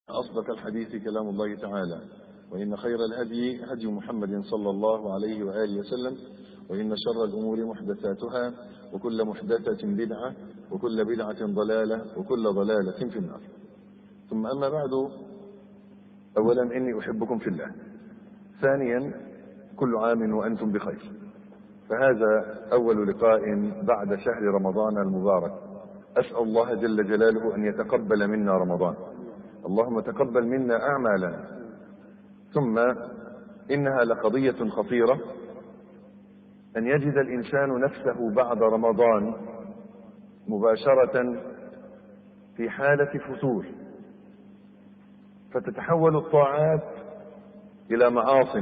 أصدق الحديث كلام الله تعالى وإن خير الهدي هدي محمد صلى الله عليه وآله وسلم وإن شر الأمور محدثاتها وكل محدثة بدعة وكل بدعة ضلالة وكل ضلالة في النار ثم أما بعد أولا إني أحبكم في الله ثانيا كل عام وأنتم بخير فهذا أول لقاء بعد شهر رمضان المبارك أسأل الله جل جلاله أن يتقبل منا رمضان اللهم تقبل منا أعمالنا ثم إنها لقضية خطيرة أن يجد الإنسان نفسه بعد رمضان مباشرة في حالة فتور فتتحول الطاعات إلى معاصٍ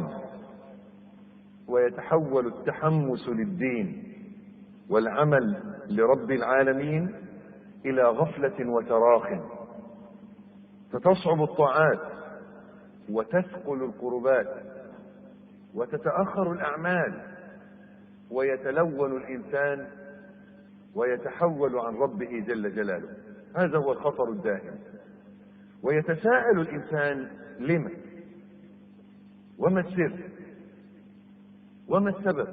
ويتحول التحمس للدين والعمل لرب العالمين إلى غفلة وتراخٍ فتصعب الطاعات وتثقل القربات وتتأخر الأعمال ويتلون الإنسان ويتحول عن ربه جل جلاله هذا هو الخطر الدائم ويتساءل الإنسان لما وما السر وما السبب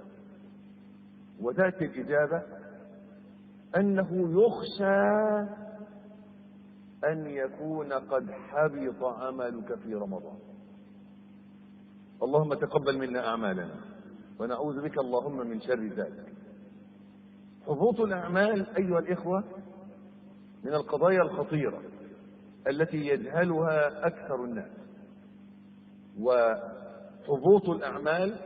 وتأتي الإجابة أنه يخشى أن يكون قد حبط عملك في رمضان اللهم تقبل منا أعمالنا ونعوذ بك اللهم من شر ذلك حبوط الأعمال أيها الإخوة من القضايا الخطيرة التي يجهلها أكثر الناس وحبوط الأعمال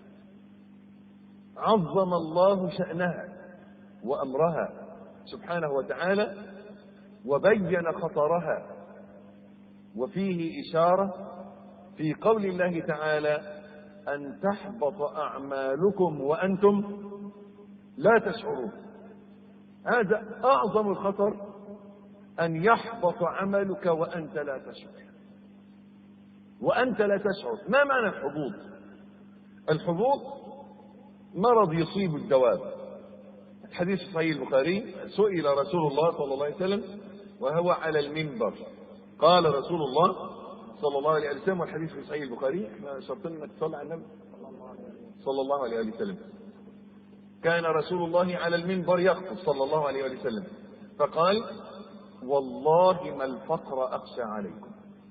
عظم الله شأنها وأمرها سبحانه وتعالى وبين خطرها وفيه إشارة في قول الله تعالى أن تحبط أعمالكم وأنتم لا تشعرون هذا أعظم الخطر أن يحبط عملك وأنت لا تشعر وأنت لا تشعر ما معنى الحبوط الحبوط مرض يصيب الدواب حديث صحيح البخاري سئل رسول الله صلى الله عليه وسلم وهو على المنبر قال رسول الله صلى الله عليه وسلم والحديث في صحيح البخاري احنا شرطنا انك تصلي على النبي صلى الله عليه وسلم كان رسول الله على المنبر يخطب صلى الله عليه وسلم فقال والله ما الفقر اخشى عليكم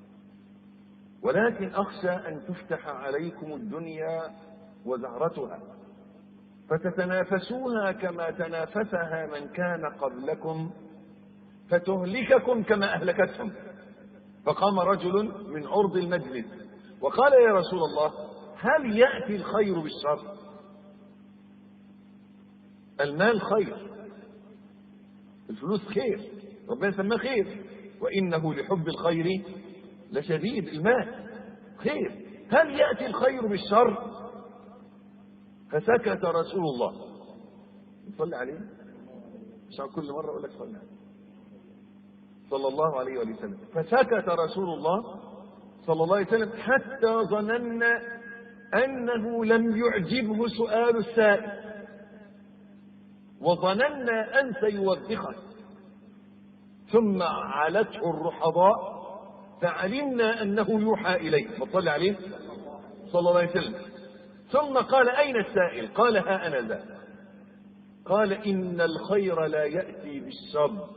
ولكن اخشى ان تفتح عليكم الدنيا وزهرتها فتتنافسوها كما تنافسها من كان قبلكم فتهلككم كما أهلكتهم فقام رجل من عرض المجلس وقال يا رسول الله هل يأتي الخير بالشر المال خير الفلوس خير ربنا سماه خير وإنه لحب الخير لشديد المال خير هل يأتي الخير بالشر فسكت رسول الله نصلي عليه عشان كل مرة أقول لك صلي عليه صلى الله عليه وآله وسلم فسكت رسول الله صلى الله عليه وسلم حتى ظننا أنه لم يعجبه سؤال السائل وظننا أن سيوبخه ثم علته الرحضاء فعلمنا أنه يوحى إليه فصلى عليه صلى الله عليه وسلم ثم قال أين السائل قال ها أنا ذا قال إن الخير لا يأتي بالشر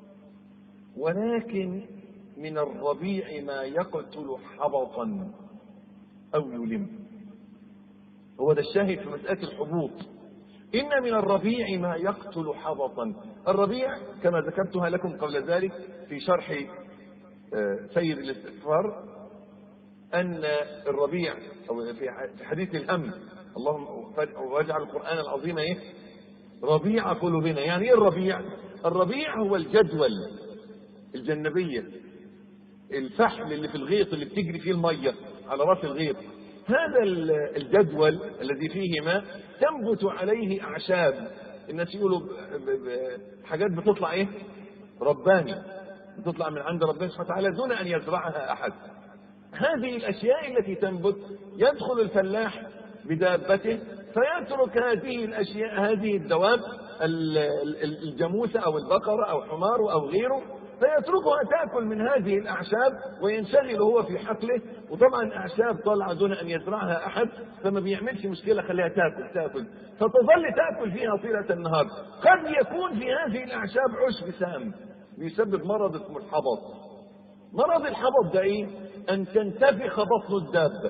ولكن من الربيع ما يقتل حبطا أو يلم هو ده الشاهد في مسألة الحبوط إن من الربيع ما يقتل حبطا الربيع كما ذكرتها لكم قبل ذلك في شرح سيد الاستغفار أن الربيع أو في حديث الهم اللهم واجعل القرآن العظيم إيه؟ ربيع قلوبنا يعني إيه الربيع؟ الربيع هو الجدول الجنبية الفحم اللي في الغيط اللي بتجري فيه المية على راس الغيط هذا الجدول الذي فيه ماء تنبت عليه أعشاب الناس يقولوا حاجات بتطلع إيه رباني بتطلع من عند ربنا سبحانه وتعالى دون أن يزرعها أحد هذه الأشياء التي تنبت يدخل الفلاح بدابته فيترك هذه الأشياء هذه الدواب الجاموسة أو البقرة أو حمار أو غيره فيتركها تاكل من هذه الاعشاب وينشغل هو في حقله وطبعا اعشاب طالعه دون ان يزرعها احد فما بيعملش مشكله خليها تاكل تاكل فتظل تاكل فيها طيله النهار قد يكون في هذه الاعشاب عشب سام بيسبب مرض اسمه الحبط مرض الحبط ده ايه ان تنتفخ بطن الدابه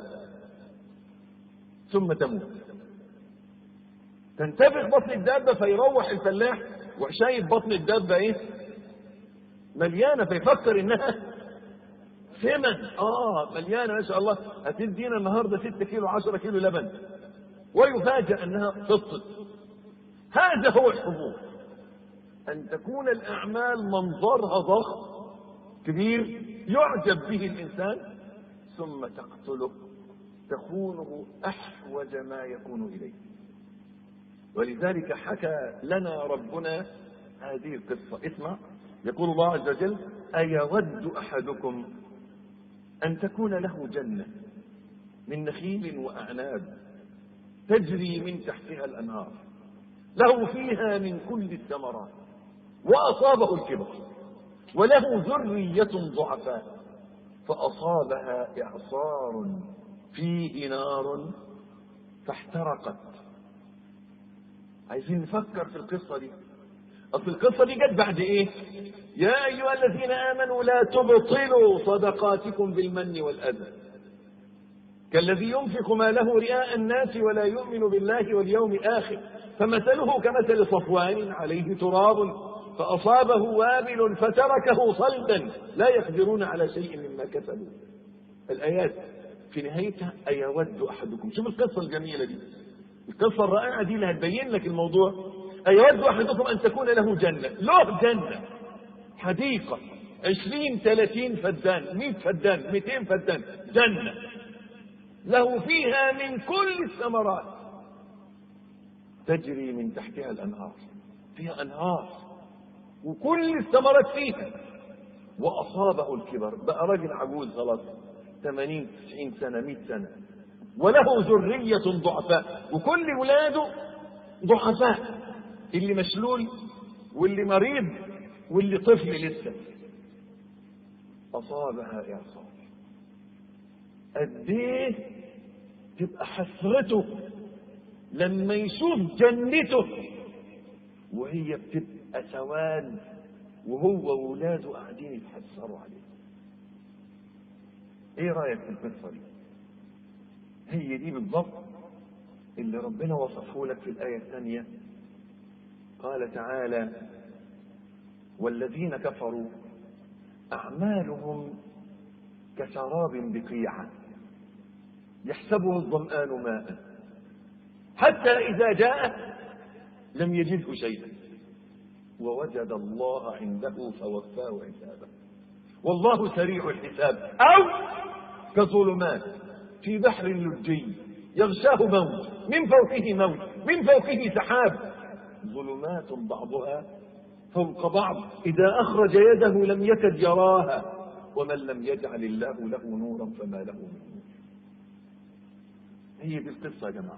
ثم تموت تنتفخ بطن الدابه فيروح الفلاح وشايف بطن الدابه ايه مليانه فيفكر انها ثمن اه مليانه ما شاء الله هتدينا النهارده 6 كيلو 10 كيلو لبن ويفاجأ انها فطت هذا هو الحبوب ان تكون الاعمال منظرها ضخم كبير يعجب به الانسان ثم تقتله تخونه احوج ما يكون اليه ولذلك حكى لنا ربنا هذه القصه اسمع يقول الله عز وجل أيود أحدكم أن تكون له جنة من نخيل وأعناب تجري من تحتها الأنهار له فيها من كل الثمرات وأصابه الكبر وله ذرية ضعفاء فأصابها إعصار فيه نار فاحترقت عايزين نفكر في القصة دي أصل القصة دي جت بعد إيه؟ يا أيها الذين آمنوا لا تبطلوا صدقاتكم بالمن والأذى كالذي ينفق ماله رئاء الناس ولا يؤمن بالله واليوم الآخر فمثله كمثل صفوان عليه تراب فأصابه وابل فتركه صلدا لا يقدرون على شيء مما كسبوا الآيات في نهايتها أيود أحدكم شوف القصة الجميلة دي القصة الرائعة دي اللي هتبين لك الموضوع أيود أحدكم أن تكون له جنة له جنة حديقة عشرين ثلاثين فدان مئة فدان مئتين فدان جنة له فيها من كل الثمرات تجري من تحتها الأنهار فيها أنهار وكل الثمرات فيها وأصابه الكبر بقى راجل عجوز خلاص ثمانين تسعين سنة مئة سنة وله ذرية ضعفاء وكل ولاده ضعفاء اللي مشلول واللي مريض واللي طفل لسه أصابها إعصار قد إيه تبقى حسرته لما يشوف جنته وهي بتبقى سواد وهو وولاده قاعدين يتحسروا عليه ايه رايك في القصه دي هي دي بالضبط اللي ربنا وصفه لك في الايه الثانيه قال تعالى والذين كفروا أعمالهم كسراب بقيعة يحسبه الظمآن ماء حتى إذا جاء لم يجده شيئا ووجد الله عنده فوفاه حسابه والله سريع الحساب أو كظلمات في بحر لجي يغشاه موج من فوقه موج من فوقه سحاب ظلمات بعضها فوق بعض إذا أخرج يده لم يكد يراها ومن لم يجعل الله له نورا فما له من نور هي دي القصة يا جماعة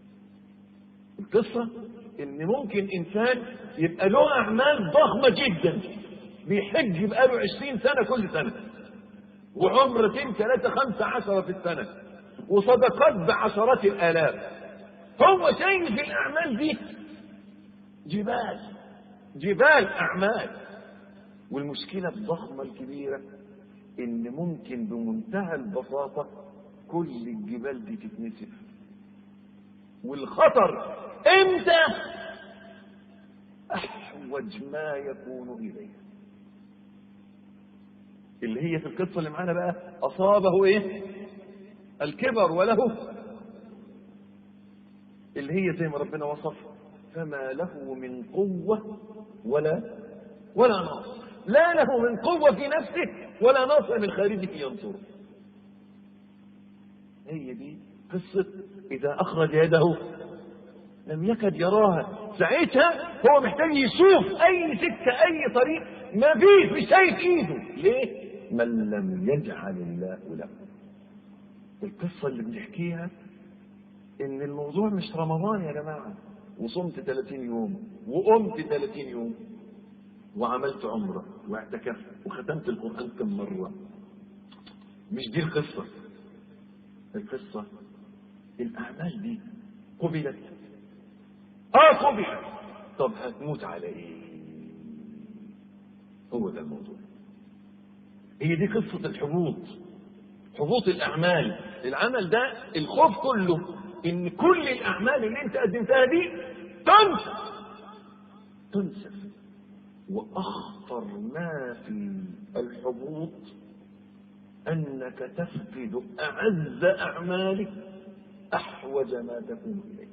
القصة إن ممكن إنسان يبقى له أعمال ضخمة جدا بيحج يبقى له عشرين سنة كل سنة وعمرتين ثلاثة خمسة عشرة في السنة وصدقات بعشرات الآلاف هو شايف الأعمال دي جبال جبال أعمال والمشكلة الضخمة الكبيرة إن ممكن بمنتهى البساطة كل الجبال دي تتنسف والخطر إمتى أحوج ما يكون إليه اللي هي في القصة اللي معانا بقى أصابه إيه الكبر وله اللي هي زي ما ربنا وصف فما له من قوة ولا ولا ناصر لا له من قوة في نفسه ولا ناصر من خارجه ينصره هي دي قصة إذا أخرج يده لم يكد يراها ساعتها هو محتاج يشوف أي سكة أي طريق ما فيش مش شايف إيده ليه؟ من لم يجعل الله له القصة اللي بنحكيها إن الموضوع مش رمضان يا جماعة وصمت 30 يوم وقمت 30 يوم وعملت عمرة واعتكفت وختمت القرآن كم مرة مش دي القصة القصة الأعمال دي قبلت اه قبلت طب هتموت على ايه هو ده الموضوع هي دي قصة الحبوط حبوط الأعمال العمل ده الخوف كله إن كل الأعمال اللي أنت قدمتها دي تنسى تنسى وأخطر ما في الحبوط أنك تفقد أعز أعمالك أحوج ما تكون إليه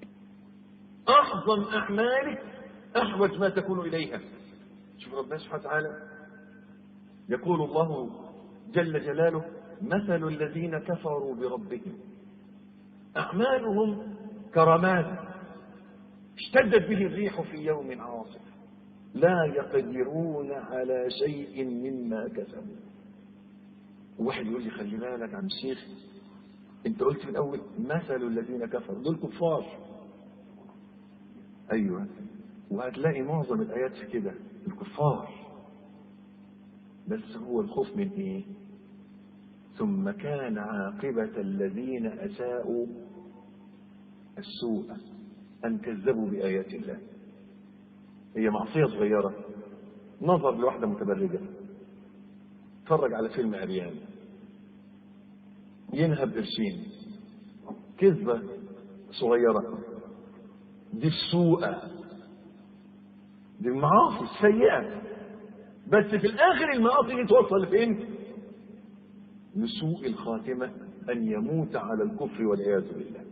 أعظم أعمالك أحوج ما تكون إليها شوف ربنا سبحانه وتعالى يقول الله جل جلاله مثل الذين كفروا بربهم أعمالهم كرماد اشتدت به الريح في يوم عاصف لا يقدرون على شيء مما كسبوا واحد يقول لي خلي بالك عم الشيخ انت قلت في الاول مثل الذين كفروا دول كفار ايوه وهتلاقي معظم الايات في كده الكفار بس هو الخوف من ايه ثم كان عاقبة الذين أساءوا السوء أن كذبوا بآيات الله هي معصية صغيرة نظر لواحدة متبرجة اتفرج على فيلم عريان ينهب قرشين كذبة صغيرة دي السوءة دي المعاصي السيئة بس في الآخر المعاصي دي توصل لفين؟ لسوء الخاتمة أن يموت على الكفر والعياذ بالله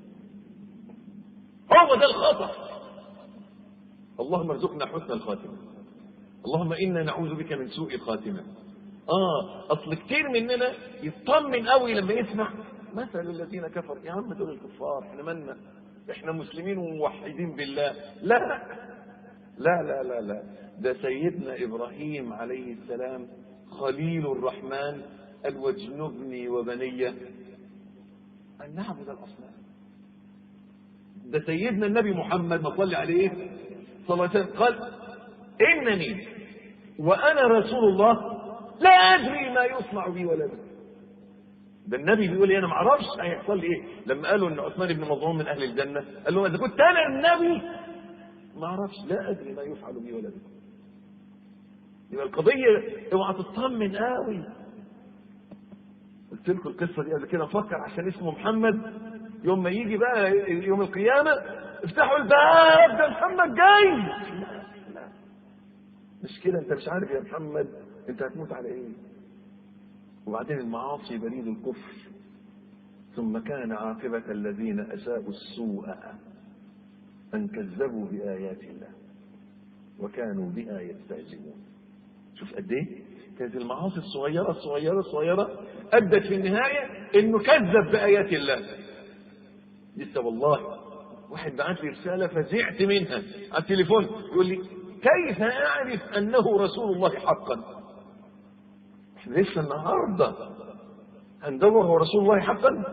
هو ده الخطأ اللهم ارزقنا حسن الخاتمة اللهم إنا نعوذ بك من سوء الخاتمة آه أصل كتير مننا يطمن قوي لما يسمع مثل الذين كفروا يا عم دول الكفار احنا مالنا احنا مسلمين وموحدين بالله لا لا لا لا لا ده سيدنا إبراهيم عليه السلام خليل الرحمن قال واجنبني وبني أن نعبد الأصنام ده سيدنا النبي محمد ما صلي عليه صلى الله عليه وسلم قال إنني وأنا رسول الله لا أدري ما يصنع بي ولا بي ده النبي بيقول لي أنا ما أعرفش هيحصل لي إيه لما قالوا إن عثمان بن مظعون من أهل الجنة قال لهم إذا كنت أنا النبي ما أعرفش لا أدري ما يفعل بي ولا بي يبقى القضية اوعى تطمن قوي قلت لكم القصة دي قبل كده فكر عشان اسمه محمد يوم ما يجي بقى يوم القيامة افتحوا الباب ده محمد جاي لا لا مش كده انت مش عارف يا محمد انت هتموت على ايه وبعدين المعاصي بريد الكفر ثم كان عاقبة الذين أساءوا السوء أن كذبوا بآيات الله وكانوا بها يستهزئون شوف قد ايه كانت المعاصي الصغيرة الصغيرة الصغيرة أدت في النهاية إنه كذب بآيات الله لسه والله واحد بعت لي رسالة فزعت منها على التليفون يقول لي كيف أعرف أنه رسول الله حقا احنا لسه النهاردة هندور هو رسول الله حقا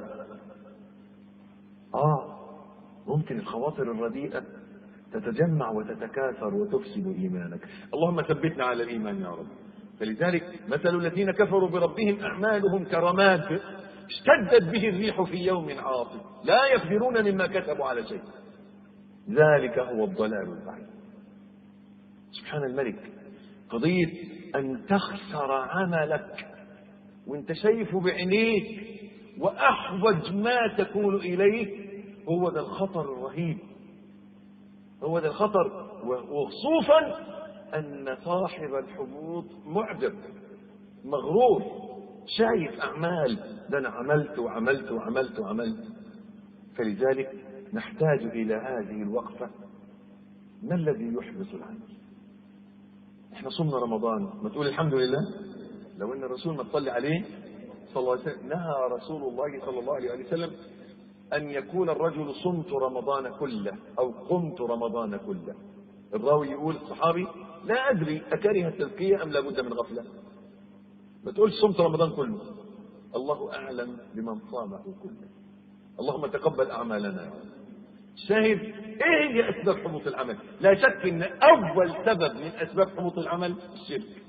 آه ممكن الخواطر الرديئة تتجمع وتتكاثر وتفسد إيمانك اللهم ثبتنا على الإيمان يا رب فلذلك مثل الذين كفروا بربهم أعمالهم كرماد اشتدت به الريح في يوم عاصف لا يقدرون مما كتبوا على شيء ذلك هو الضلال البعيد سبحان الملك قضية أن تخسر عملك وانت شايفه بعينيك وأحوج ما تكون إليه هو ده الخطر الرهيب هو ده الخطر وخصوصا أن صاحب الحبوط معجب مغرور شايف أعمال ده أنا عملت وعملت وعملت وعملت فلذلك نحتاج إلى هذه الوقفة ما الذي يحبط العمل احنا صمنا رمضان ما تقول الحمد لله لو ان الرسول ما تصلي عليه صلى الله عليه وسلم نهى رسول الله صلى الله عليه وسلم أن يكون الرجل صمت رمضان كله أو قمت رمضان كله الراوي يقول الصحابي لا أدري أكره التزكية أم لابد من غفلة ما تقولش صمت رمضان كله الله أعلم بمن صامه كله اللهم تقبل أعمالنا شاهد ايه هي اسباب حبوط العمل لا شك ان اول سبب من اسباب حبوط العمل الشرك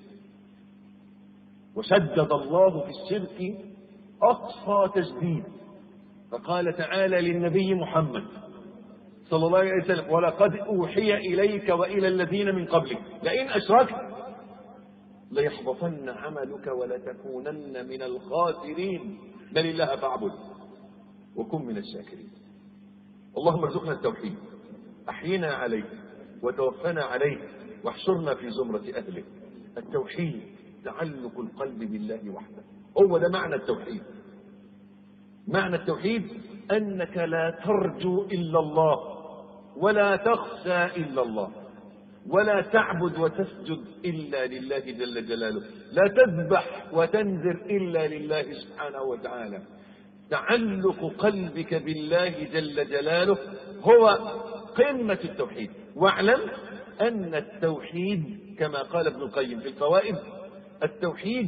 وشدد الله في الشرك اقصى تشديد فقال تعالى للنبي محمد صلى الله عليه وسلم ولقد اوحي اليك والى الذين من قبلك لئن اشركت ليحبطن عملك ولتكونن من الخاسرين بل الله فاعبد وكن من الشاكرين اللهم ارزقنا التوحيد احينا عليه وتوفنا عليه واحشرنا في زمرة اهله التوحيد تعلق القلب بالله وحده هو ده معنى التوحيد معنى التوحيد انك لا ترجو الا الله ولا تخشى الا الله ولا تعبد وتسجد الا لله جل جلاله لا تذبح وتنذر الا لله سبحانه وتعالى تعلق قلبك بالله جل جلاله هو قمه التوحيد واعلم ان التوحيد كما قال ابن القيم في الفوائد التوحيد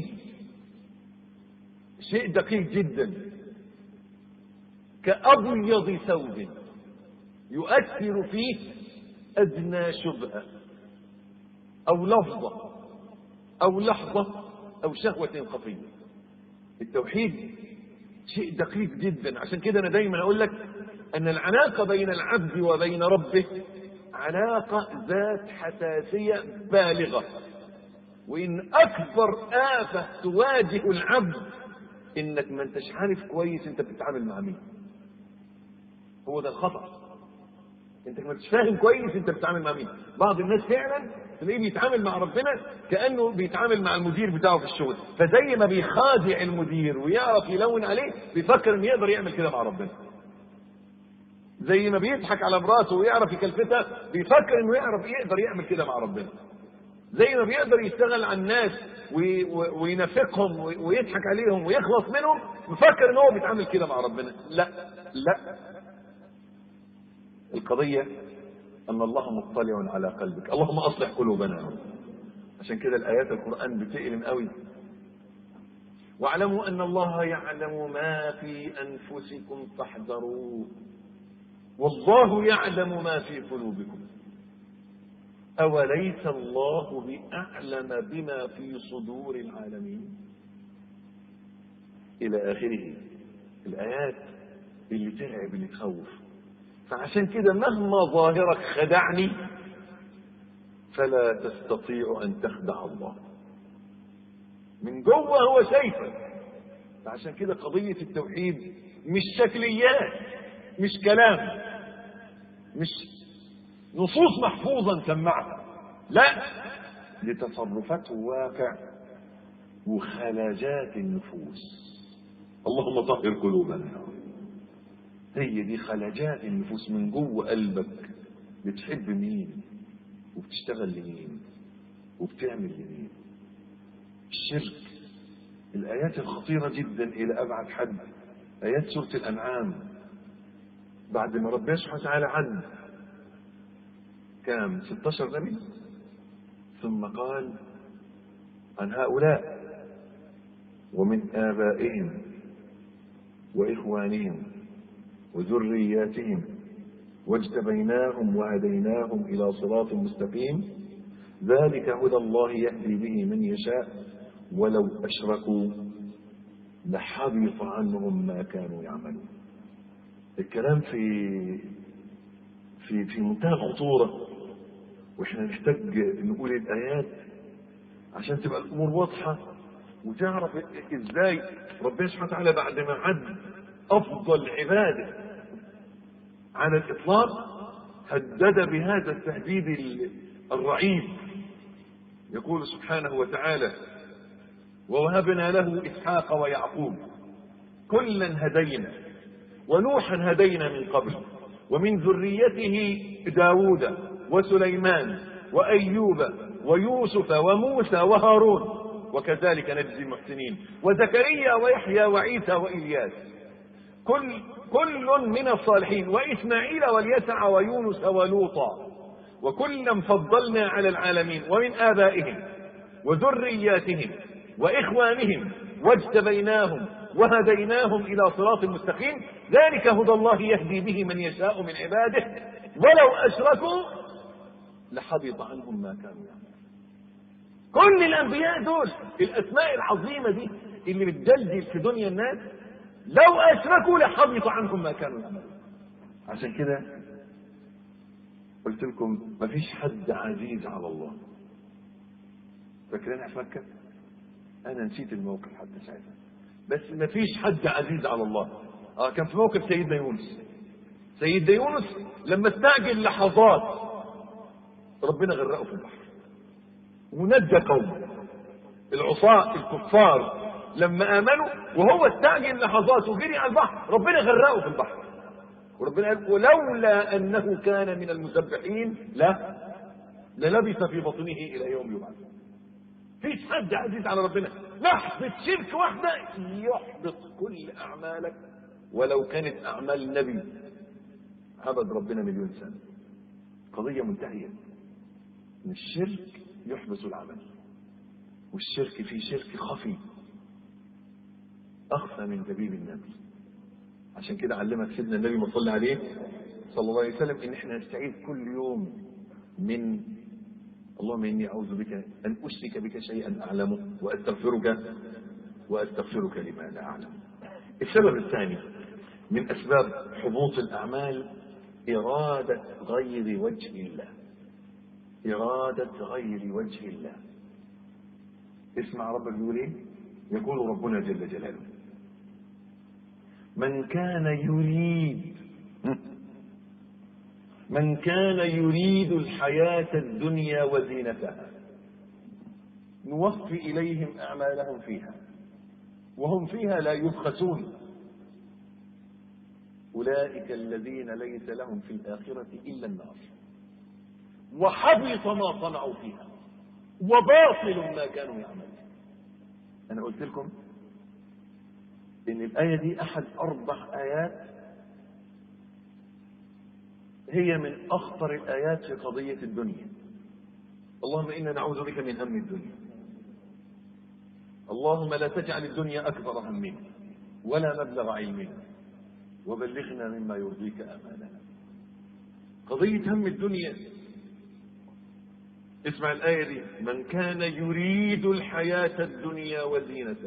شيء دقيق جدا كأبيض ثوب يؤثر فيه أدنى شبهة أو لفظة أو لحظة أو شهوة خفية التوحيد شيء دقيق جدا عشان كده أنا دايما أقول لك أن العلاقة بين العبد وبين ربه علاقة ذات حساسية بالغة وإن أكبر آفة تواجه العبد إنك ما أنتش عارف كويس أنت بتتعامل مع مين هو ده الخطأ انت ما انتش فاهم كويس انت بتتعامل مع مين بعض الناس فعلا تلاقيه بيتعامل مع ربنا كانه بيتعامل مع المدير بتاعه في الشغل فزي ما بيخادع المدير ويعرف يلون عليه بيفكر انه يقدر يعمل كده مع ربنا زي ما بيضحك على مراته ويعرف يكلفتها بيفكر انه يعرف يقدر يعمل كده مع ربنا زي ما بيقدر يشتغل على الناس وي- و- وينافقهم وي- ويضحك عليهم ويخلص منهم مفكر ان هو بيتعامل كده مع ربنا لا لا القضية أن الله مطلع على قلبك اللهم أصلح قلوبنا عشان كده الآيات القرآن بتألم قوي واعلموا أن الله يعلم ما في أنفسكم فاحذروه والله يعلم ما في قلوبكم أوليس الله بأعلم بما في صدور العالمين إلى آخره الآيات اللي ترعب اللي تخوف فعشان كده مهما ظاهرك خدعني فلا تستطيع أن تخدع الله من جوه هو شايفك فعشان كده قضية التوحيد مش شكليات مش كلام مش نصوص محفوظة نسمعها لا دي تصرفات واقع وخلاجات النفوس اللهم طهر قلوبنا يا رب هي دي خلاجات النفوس من جوه قلبك بتحب مين وبتشتغل لمين وبتعمل لمين الشرك الآيات الخطيرة جدا إلى أبعد حد آيات سورة الأنعام بعد ما ربنا سبحانه وتعالى عد كام 16 نبي ثم قال عن هؤلاء ومن آبائهم وإخوانهم وذرياتهم واجتبيناهم وهديناهم إلى صراط مستقيم ذلك هدى الله يهدي به من يشاء ولو أشركوا لحبط عنهم ما كانوا يعملون الكلام في في في منتهى الخطورة واحنا نحتاج نقول الآيات عشان تبقى الأمور واضحة وتعرف ازاي ربنا سبحانه وتعالى بعد ما عد أفضل عبادة على الإطلاق هدد بهذا التهديد الرعيب يقول سبحانه وتعالى ووهبنا له إسحاق ويعقوب كلا هدينا ونوحا هدينا من قبل ومن ذريته داود وسليمان وأيوب ويوسف وموسى وهارون وكذلك نجزي المحسنين وزكريا ويحيى وعيسى وإلياس كل كل من الصالحين وإسماعيل واليسع ويونس ولوطا وكلا فضلنا على العالمين ومن آبائهم وذرياتهم وإخوانهم واجتبيناهم وهديناهم إلى صراط مستقيم ذلك هدى الله يهدي به من يشاء من عباده ولو أشركوا لحبط عنهم ما كانوا يعملون كل الأنبياء دول الأسماء العظيمة دي اللي بتدلدل في دنيا الناس لو أشركوا لحبط عنهم ما كانوا يعملون عشان كده قلت لكم مفيش حد عزيز على الله فاكرين في مكة أنا نسيت الموقف حتى ساعتها بس مفيش حد عزيز على الله اه كان في موقف سيدنا يونس سيدنا يونس لما استعجل لحظات ربنا غرقه في البحر ونجى قومه العصاة الكفار لما آمنوا وهو استعجل لحظات وجري على البحر ربنا غرقه في البحر وربنا قال ولولا أنه كان من المسبحين لا للبث في بطنه إلى يوم يبعث فيش حد عزيز على ربنا لحظة شرك واحدة يحبط كل أعمالك ولو كانت أعمال نبي عبد ربنا مليون سنة قضية منتهية ان الشرك يحبس العمل والشرك فيه شرك خفي أخفى من دبيب النبي عشان كده علمك سيدنا النبي ما صلى عليه صلى الله عليه وسلم ان احنا نستعيذ كل يوم من اللهم اني اعوذ بك ان اشرك بك شيئا اعلمه واستغفرك واستغفرك لما لا اعلم. السبب الثاني من اسباب حبوط الاعمال اراده غير وجه الله. اراده غير وجه الله. اسمع ربك بيقول ايه؟ يقول ربنا جل جلاله من كان يريد من كان يريد الحياة الدنيا وزينتها نوفي إليهم أعمالهم فيها وهم فيها لا يبخسون أولئك الذين ليس لهم في الآخرة إلا النار وحبط ما صنعوا فيها وباطل ما كانوا يعملون أنا قلت لكم إن الآية دي أحد أربع آيات هي من أخطر الآيات في قضية الدنيا اللهم إنا نعوذ بك من هم الدنيا اللهم لا تجعل الدنيا أكبر همنا ولا مبلغ علمنا وبلغنا مما يرضيك أماننا قضية هم الدنيا اسمع الآية دي من كان يريد الحياة الدنيا وزينتها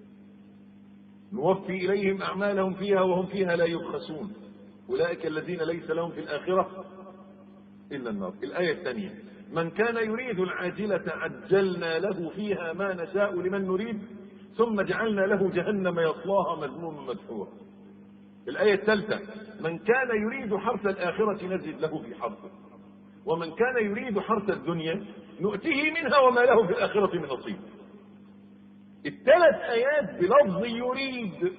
نوفي إليهم أعمالهم فيها وهم فيها لا يبخسون أولئك الذين ليس لهم في الآخرة إلا النار الآية الثانية من كان يريد العاجلة عجلنا له فيها ما نشاء لمن نريد ثم جعلنا له جهنم يصلاها مذموما مدحورا الآية الثالثة من كان يريد حرث الآخرة نزد له في حرثه ومن كان يريد حرث الدنيا نؤتيه منها وما له في الآخرة من نصيب الثلاث آيات بلفظ يريد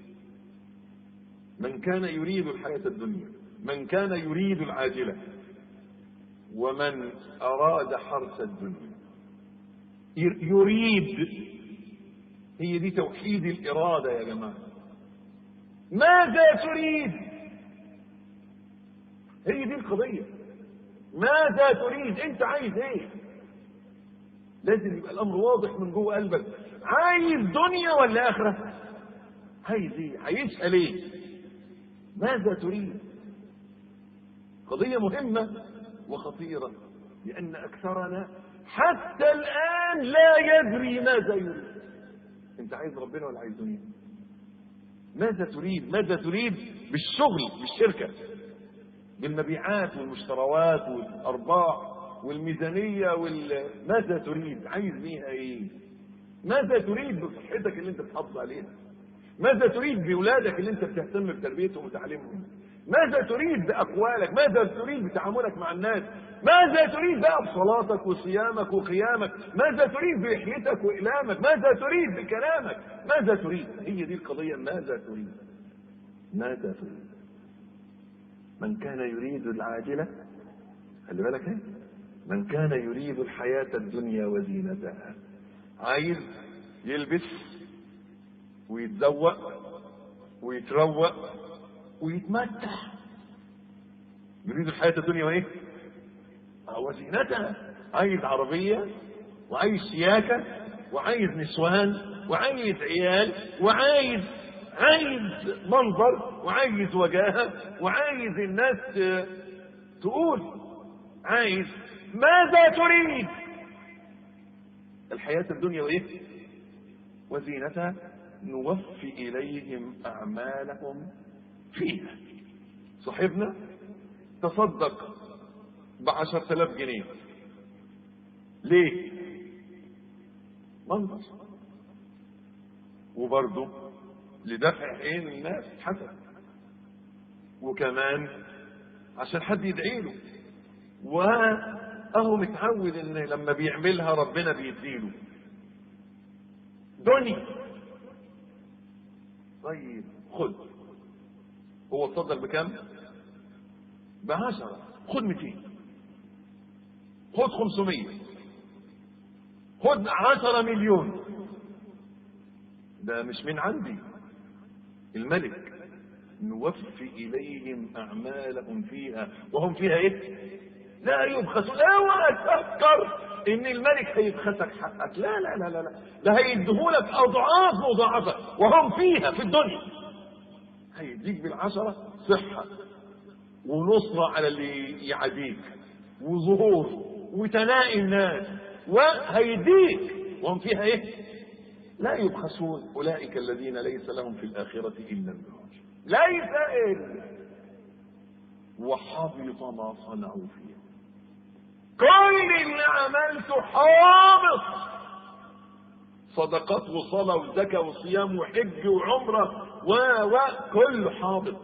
من كان يريد الحياة الدنيا من كان يريد العاجلة ومن أراد حرث الدنيا يريد هي دي توحيد الإرادة يا جماعة ماذا تريد هي دي القضية ماذا تريد انت عايز ايه لازم يبقى الامر واضح من جوه قلبك عايز دنيا ولا اخره عايز ايه هيسال ايه ماذا تريد قضيه مهمه وخطيره لان اكثرنا حتى الان لا يدري ماذا يريد انت عايز ربنا ولا عايز دنيا ماذا تريد ماذا تريد بالشغل بالشركه بالمبيعات والمشتروات والارباح والميزانيه وال... ماذا تريد عايز بيها ايه ماذا تريد بصحتك اللي انت بتحافظ عليها ماذا تريد باولادك اللي انت بتهتم بتربيتهم وتعليمهم ماذا تريد باقوالك ماذا تريد بتعاملك مع الناس ماذا تريد بقى بصلاتك وصيامك وقيامك ماذا تريد بلحيتك واقلامك ماذا تريد بكلامك ماذا تريد هي دي القضيه ماذا تريد ماذا تريد من كان يريد العاجله خلي بالك ايه من كان يريد الحياه الدنيا وزينتها عايز يلبس ويتزوق ويتروق ويتمتع يريد الحياة الدنيا وايه وزينتها عايز عربية وعايز شياكة وعايز نسوان وعايز عيال وعايز عايز منظر وعايز وجاهه وعايز الناس تقول عايز ماذا تريد الحياة الدنيا وايه وزينتها نوفي إليهم أعمالهم فيها صاحبنا تصدق بعشر تلاف جنيه ليه منظر وبرضه لدفع عين الناس حسن وكمان عشان حد يدعي له واهو متعود ان لما بيعملها ربنا بيديله دنيا طيب خد هو تصدق بكم بعشرة خد 200 خد 500 خد 10 مليون ده مش من عندي الملك نوفي إليهم أعمالهم فيها وهم فيها إيه؟ لا يبخسون اوعى تفكر ان الملك هيبخسك حقك لا لا لا لا لا ده هيديهولك اضعاف مضاعفه وهم فيها في الدنيا هيديك بالعشره صحه ونصره على اللي يعاديك وظهور وتناء الناس وهيديك وهم فيها ايه لا يبخسون اولئك الذين ليس لهم في الاخره الا النار ليس الا وحبط ما صنعوا فيها كل اللي عملته حابط صدقات وصلاة وزكاة وصيام وحج وعمرة و و كله حابط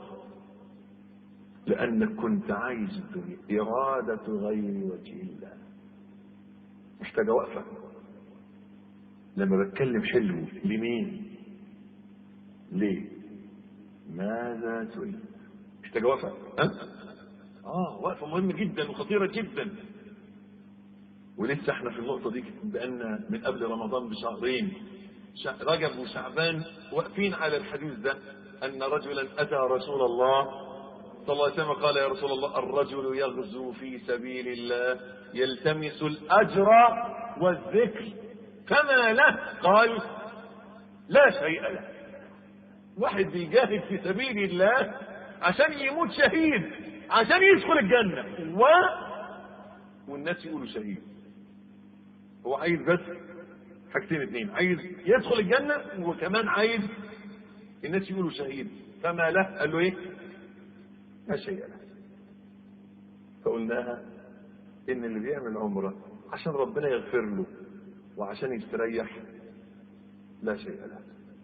لأنك كنت عايز الدنيا إرادة غير وجه الله محتاجة وقفة لما بتكلم حلو لمين ليه ماذا تريد محتاجة وقفة أه؟ اه وقفة مهمة جدا وخطيرة جدا ولسه احنا في النقطة دي بقالنا من قبل رمضان بشهرين رجب وشعبان واقفين على الحديث ده أن رجلا أتى رسول الله صلى الله عليه وسلم قال يا رسول الله الرجل يغزو في سبيل الله يلتمس الأجر والذكر فما له قال لا شيء له واحد بيجاهد في سبيل الله عشان يموت شهيد عشان يدخل الجنة و... والناس يقولوا شهيد هو عايز بس حاجتين اتنين عايز يدخل الجنة وكمان عايز الناس يقولوا شهيد فما له قال له ايه لا شيء له فقلناها ان اللي بيعمل عمرة عشان ربنا يغفر له وعشان يستريح لا شيء له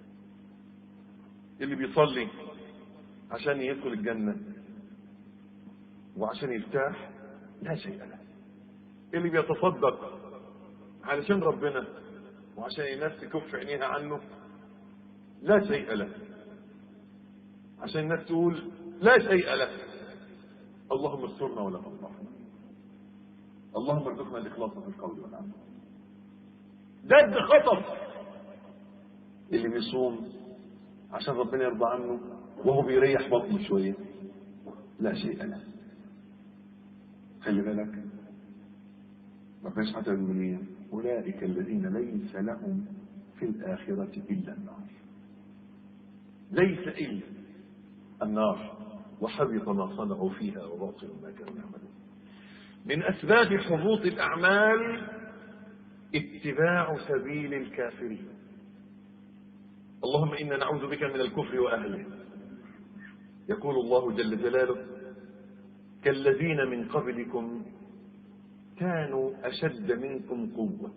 اللي بيصلي عشان يدخل الجنة وعشان يرتاح لا شيء له اللي بيتصدق علشان ربنا وعشان الناس تكف عينيها عنه لا شيء له عشان الناس تقول لا شيء له اللهم استرنا ولا تفضحنا اللهم ارزقنا الاخلاص في القول والعمل جد خطر اللي بيصوم عشان ربنا يرضى عنه وهو بيريح بطنه شويه لا شيء له خلي بالك ما فيش حتى المؤمنين أولئك الذين ليس لهم في الآخرة إلا النار ليس إلا النار وحبط ما صنعوا فيها وباطل ما كانوا يعملون من أسباب حبوط الأعمال اتباع سبيل الكافرين اللهم إنا نعوذ بك من الكفر وأهله يقول الله جل جلاله كالذين من قبلكم كانوا أشد منكم قوة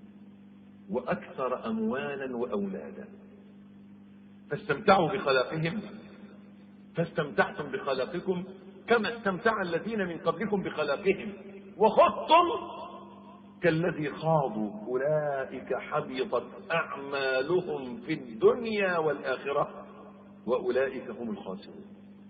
وأكثر أموالا وأولادا فاستمتعوا بخلاقهم فاستمتعتم بخلاقكم كما استمتع الذين من قبلكم بخلاقهم وخضتم كالذي خاضوا أولئك حبطت أعمالهم في الدنيا والآخرة وأولئك هم الخاسرون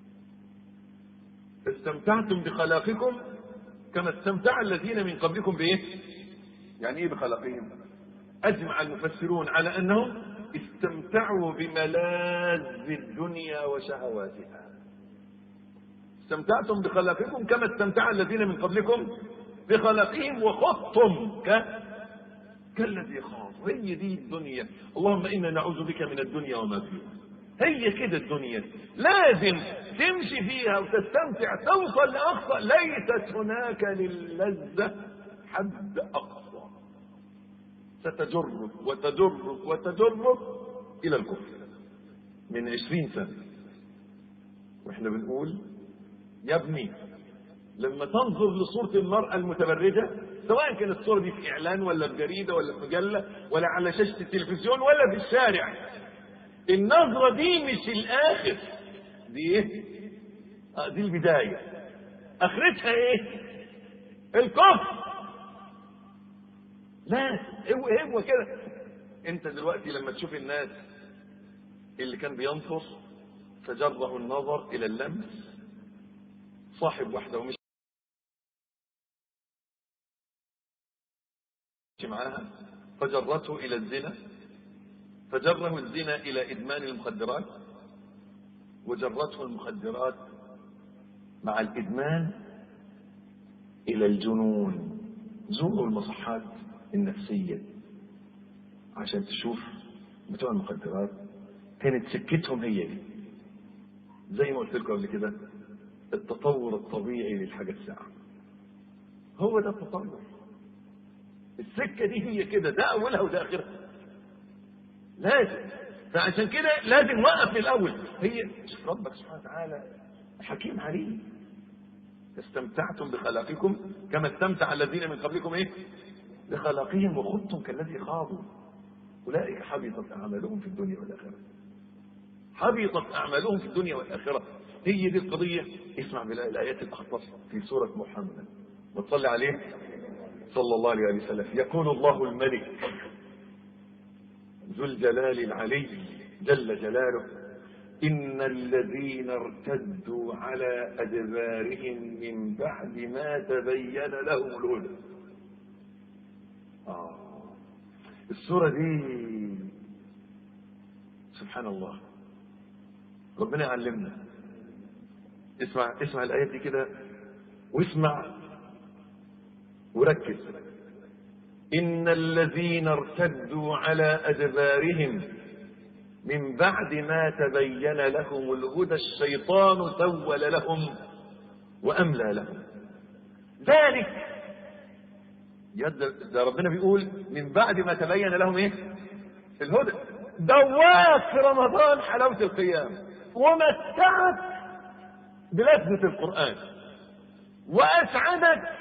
استمتعتم بخلاقكم كما استمتع الذين من قبلكم بايه يعني ايه بخلاقهم اجمع المفسرون على انهم استمتعوا بملاذ الدنيا وشهواتها استمتعتم بخلاقكم كما استمتع الذين من قبلكم بخلاقهم وخضتم ك... كالذي خاض هي دي الدنيا اللهم انا نعوذ بك من الدنيا وما فيها هي كده الدنيا لازم تمشي فيها وتستمتع توصل لأقصى ليست هناك للذة حد أقصى ستجرك وتجرك وتجرك إلى الكفر من عشرين سنة واحنا بنقول يا ابني لما تنظر لصورة المرأة المتبرجة سواء كانت الصورة دي في إعلان ولا في جريدة ولا في مجلة ولا على شاشة التلفزيون ولا في الشارع النظرة دي مش الآخر دي إيه؟ آه دي البداية آخرتها إيه؟ الكفر لا هو هو كده أنت دلوقتي لما تشوف الناس اللي كان بينظر فجره النظر إلى اللمس صاحب واحدة ومش معاها فجرته إلى الزنا فجره الزنا إلى إدمان المخدرات وجرته المخدرات مع الإدمان إلى الجنون زوروا المصحات النفسية عشان تشوف بتوع المخدرات كانت سكتهم هي دي زي ما قلت لكم قبل كده التطور الطبيعي للحاجة الساعة هو ده التطور السكة دي هي كده ده أولها وده آخرها لازم فعشان كده لازم نوقف من الأول هي ربك سبحانه وتعالى حكيم عليم استمتعتم بخلاقكم كما استمتع الذين من قبلكم ايه بخلاقهم وخضتم كالذي خاضوا أولئك حبطت أعمالهم في الدنيا والآخرة حبطت أعمالهم في الدنيا والآخرة هي دي القضية اسمع بالآيات الأخطر في سورة محمد وتصلي عليه صلى الله عليه وسلم يقول الله الملك ذو الجلال العلي جل جلاله إن الذين ارتدوا على أدبارهم من بعد ما تبين لهم الهدى آه. السورة دي سبحان الله ربنا يعلمنا اسمع اسمع الآيات دي كده واسمع وركز إن الذين ارتدوا على أدبارهم من بعد ما تبين لهم الهدى الشيطان سول لهم وأملى لهم ذلك ده ربنا بيقول من بعد ما تبين لهم ايه الهدى دواك في رمضان حلاوة القيام ومتعك بلذة القرآن وأسعدك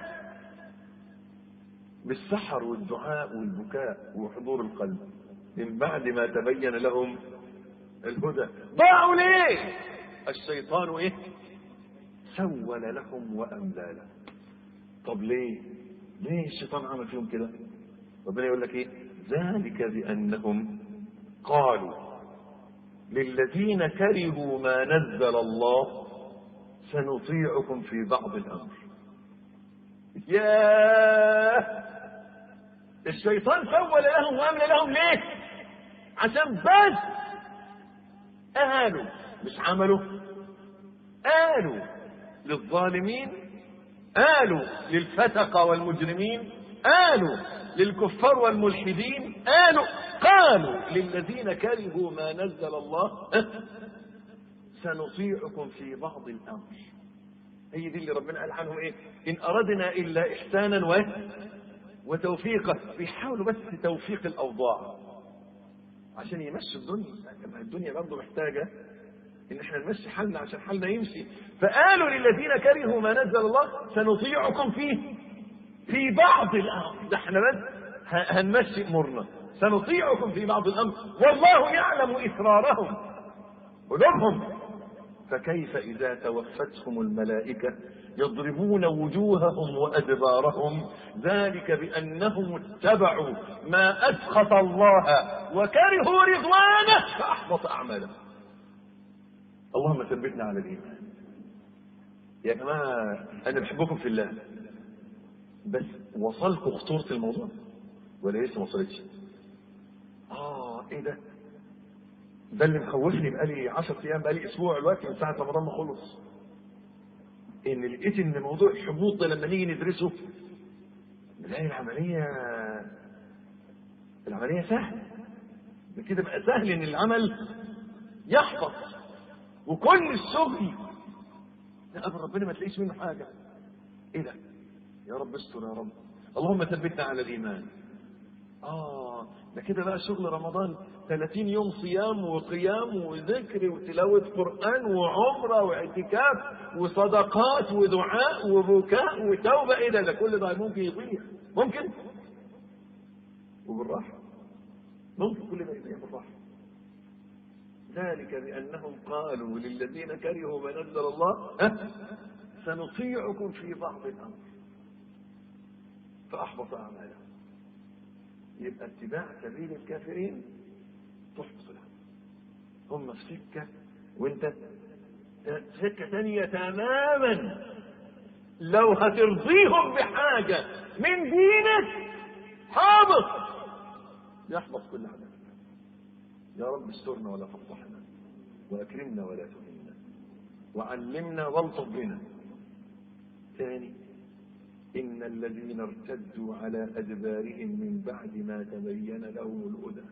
بالسحر والدعاء والبكاء وحضور القلب من بعد ما تبين لهم الهدى ضاعوا ليه الشيطان ايه سول لهم واملى لهم طب ليه ليه الشيطان عمل فيهم كده ربنا يقول لك ايه ذلك بانهم قالوا للذين كرهوا ما نزل الله سنطيعكم في بعض الامر ياه الشيطان سول لهم واملى لهم ليه عشان بس قالوا مش عملوا قالوا للظالمين قالوا للفتقة والمجرمين قالوا للكفار والملحدين قالوا قالوا للذين كرهوا ما نزل الله سنطيعكم في بعض الامر هي دي اللي ربنا قال عنهم ايه ان اردنا الا احسانا و وتوفيقا بيحاولوا بس توفيق الاوضاع عشان يمشوا الدنيا الدنيا برضه محتاجه ان احنا نمشي حالنا عشان حالنا يمشي فقالوا للذين كرهوا ما نزل الله سنطيعكم فيه في بعض الامر ده احنا بس هنمشي امورنا سنطيعكم في بعض الامر والله يعلم اسرارهم قلوبهم فكيف اذا توفتهم الملائكه يضربون وجوههم وادبارهم ذلك بانهم اتبعوا ما اسخط الله وكرهوا رضوانه فاحبط اعمالهم اللهم ثبتنا على الايمان يا جماعه انا بحبكم في الله بس وصلكم خطوره الموضوع ولا لسه ما وصلتش اه ايه ده ده اللي مخوفني بقالي 10 ايام بقالي اسبوع دلوقتي من ساعه رمضان ما خلص ان لقيت ان موضوع الحبوط ده لما نيجي ندرسه نلاقي العمليه العمليه سهله كده بقى سهل ان العمل يحبط وكل الشغل نقابل ربنا ما تلاقيش منه حاجة ايه ده يا رب استر يا رب اللهم ثبتنا على الايمان اه ده كده بقى شغل رمضان 30 يوم صيام وقيام وذكر وتلاوة قرآن وعمرة واعتكاف وصدقات ودعاء وبكاء وتوبة ايه ده ده كل ده ممكن يضيع ممكن وبالراحة ممكن كل ده يضيع بالراحة ذلك بأنهم قالوا للذين كرهوا ما نزل الله ها سنطيعكم في بعض الأمر فأحبط أعمالهم يبقى اتباع سبيل الكافرين تحبط العمل هم في سكة وانت سكة ثانية تماما لو هترضيهم بحاجة من دينك حابط يحبط كل عمل يا رب استرنا ولا تفضحنا واكرمنا ولا تهنا وعلمنا والطف بنا ثاني إن الذين ارتدوا على أدبارهم من بعد ما تبين لهم الهدى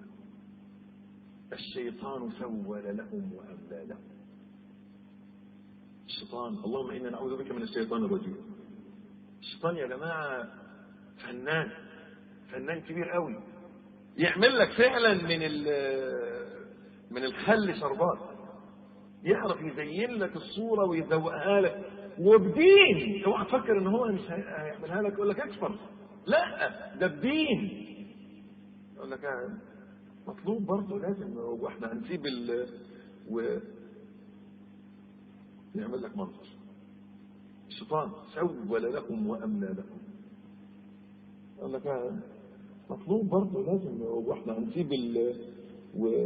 الشيطان سول لهم وأملى لهم الشيطان اللهم إنا نعوذ بك من الشيطان الرجيم الشيطان يا جماعة فنان فنان كبير قوي يعمل لك فعلا من من الخل شربات يعرف يزين لك الصورة ويذوقها لك وبدين اوعى تفكر ان هو مش هيعملها لك يقول لك اكفر لا ده بدين يقول لك مطلوب برضه لازم واحنا هنسيب ال و يعمل لك منظر الشيطان سول لكم واملى لكم يقول لك مطلوب برضه لازم واحنا هنسيب ال و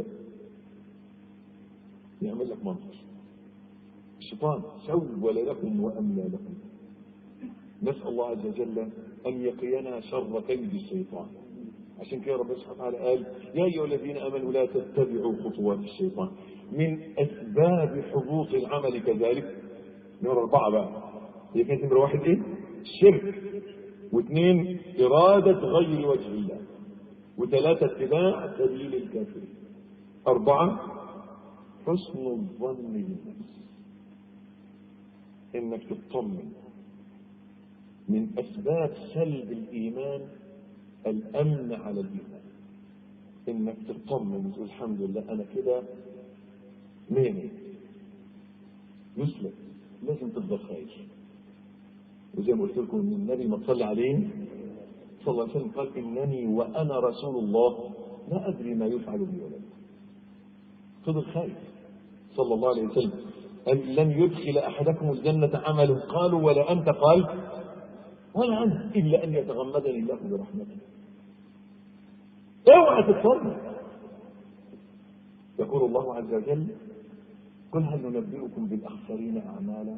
يعمل لك منظر الشيطان سول لكم وأملى لكم نسأل الله عز وجل أن يقينا شر كيد الشيطان عشان كده ربنا سبحانه وتعالى قال يا أيها الذين آمنوا لا تتبعوا خطوات الشيطان من أسباب حبوط العمل كذلك نمرة أربعة بقى هي كانت نمرة واحد إيه؟ الشرك واثنين إرادة غير وجه الله وثلاثة اتباع سبيل الكافرين أربعة حسن الظن بالنفس انك تطمن من اسباب سلب الايمان الامن على الايمان انك تطمن وتقول الحمد لله انا كده مية يسلم لازم تفضل خايف وزي ما قلت لكم ان النبي ما صلى عليه صلى الله عليه وسلم قال انني وانا رسول الله لا ادري ما يفعل بي ولا فضل خايف صلى الله عليه وسلم أن لن يدخل أحدكم الجنة عمله قالوا ولا أنت قال ولا أنا إلا أن يتغمدني الله برحمته اوعى تتصرف يقول الله عز وجل قل هل ننبئكم بالأخسرين أعمالا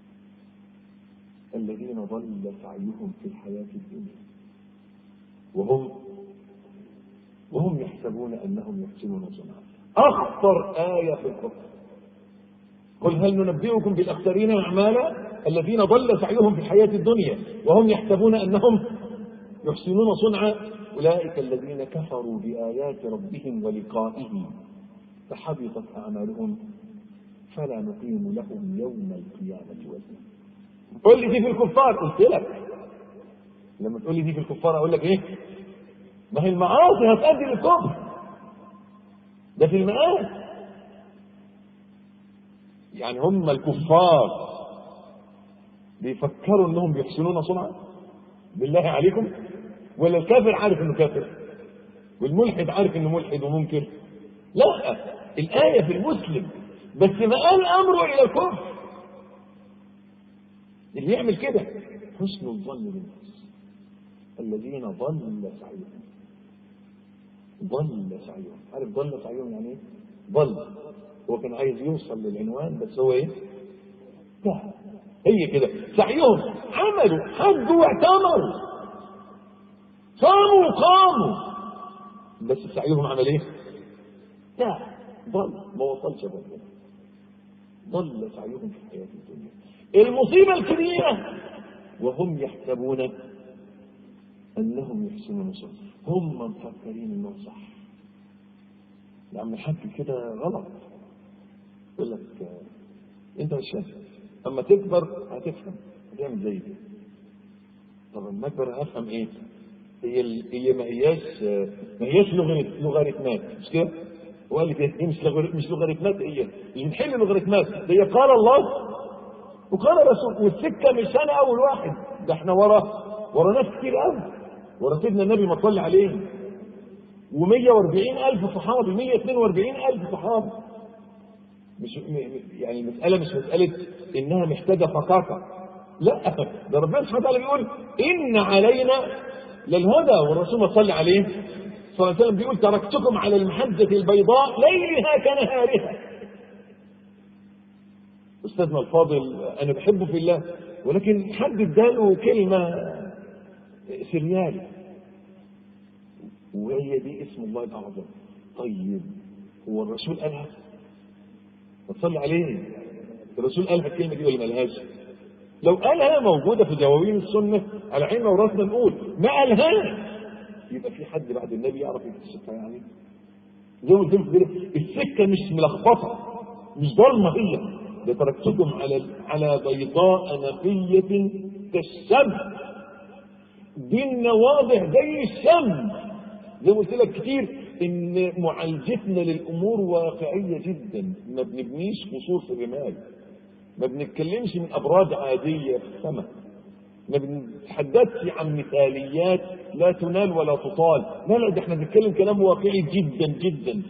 الذين ضل سعيهم في الحياة الدنيا وهم وهم يحسبون أنهم يحسنون صنعا أخطر آية في القرآن قل هل ننبئكم بالأخسرين أعمالا الذين ضل سعيهم في الحياة الدنيا وهم يحسبون أنهم يحسنون صنعا أولئك الذين كفروا بآيات ربهم ولقائه فحبطت أعمالهم فلا نقيم لهم يوم القيامة وزنا قل لي دي في الكفار قلت لك لما تقول لي دي في الكفار أقول لك إيه ما هي المعاصي هتؤدي للكفر ده في المآل يعني هم الكفار بيفكروا انهم بيحسنون صنعا بالله عليكم ولا الكافر عارف انه كافر والملحد عارف انه ملحد ومنكر لا الآية في المسلم بس مآل أمره إلى الكفر اللي يعمل كده حسن الظن بالناس الذين ضل سعيهم ضل سعيهم عارف ضل سعيهم يعني ايه؟ ضل هو كان عايز يوصل للعنوان بس هو ايه؟ لا هي كده سعيهم عملوا حجوا واعتمروا صاموا وقاموا بس سعيهم عمل ايه؟ لا ضل ما وصلش ربنا ضل سعيهم في الحياة الدنيا المصيبة الكبيرة وهم يحسبون انهم يحسنون صنعا هم مفكرين انهم صح يا عم الحاج كده غلط يقول لك آه، انت مش فاهم اما تكبر هتفهم هتعمل زي كده طب اما اكبر هفهم ايه هي ال... هي ما هياش آه، ما هياش لغريت- لوغاريتمات مش كده هو قال لي كده هي مش لغر... مش لوغاريتمات هي مش بنحل لوغاريتمات ده هي قال الله وقال الرسول والسكه مش انا اول واحد ده احنا ورا ورا ناس كتير قوي ورا سيدنا النبي ما صلى عليه و140 ألف صحابي 142 ألف صحابي مش م- م- يعني المسألة مش مسألة إنها محتاجة فقاقة لا ده ربنا سبحانه وتعالى بيقول إن علينا للهدى والرسول ما صلى عليه صلى الله عليه وسلم بيقول تركتكم على المحجة البيضاء ليلها كنهارها أستاذنا الفاضل أنا بحبه في الله ولكن حد اداله كلمة سريال وهي دي اسم الله الأعظم طيب هو الرسول قالها تصلي عليه الرسول قالها الكلمة دي ولا ما قالهاش لو قالها موجودة في دواوين السنة على عيننا وراسنا نقول ما قالهاش يبقى في حد بعد النبي يعرف يكتشفها يعني زي ما قلت لكم كده السكة مش ملخبطة مش ضلمة هي ده تركتكم على على بيضاء نقية كالشمس ديننا واضح زي الشمس زي ما قلت لك كتير ان معالجتنا للامور واقعيه جدا ما بنبنيش قصور في الرمال ما بنتكلمش من ابراج عاديه في السماء ما بنتحدثش عن مثاليات لا تنال ولا تطال لا لا ده احنا بنتكلم كلام واقعي جدا جدا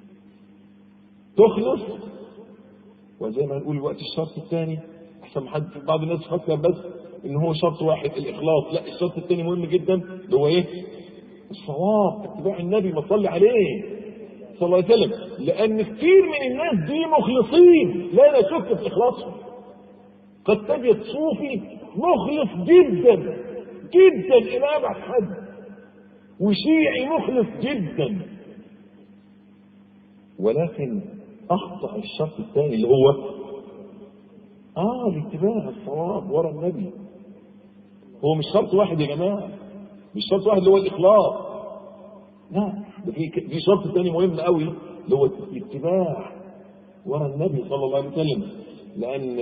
تخلص وزي ما نقول الوقت الشرط الثاني احسن ما حد بعض الناس فكر بس ان هو شرط واحد الاخلاص لا الشرط الثاني مهم جدا اللي هو ايه الصواب اتباع النبي ما صلي عليه صلى الله عليه وسلم لان كثير من الناس دي مخلصين لا نشك في اخلاصهم قد تجد صوفي مخلص جدا جدا الى ابعد حد وشيعي مخلص جدا ولكن اخطا الشرط الثاني اللي هو اه الاتباع الصواب ورا النبي هو مش شرط واحد يا جماعه مش شرط واحد اللي هو الاخلاص لا ده في في شرط ثاني مهم قوي اللي هو الاتباع ورا النبي صلى الله عليه وسلم لان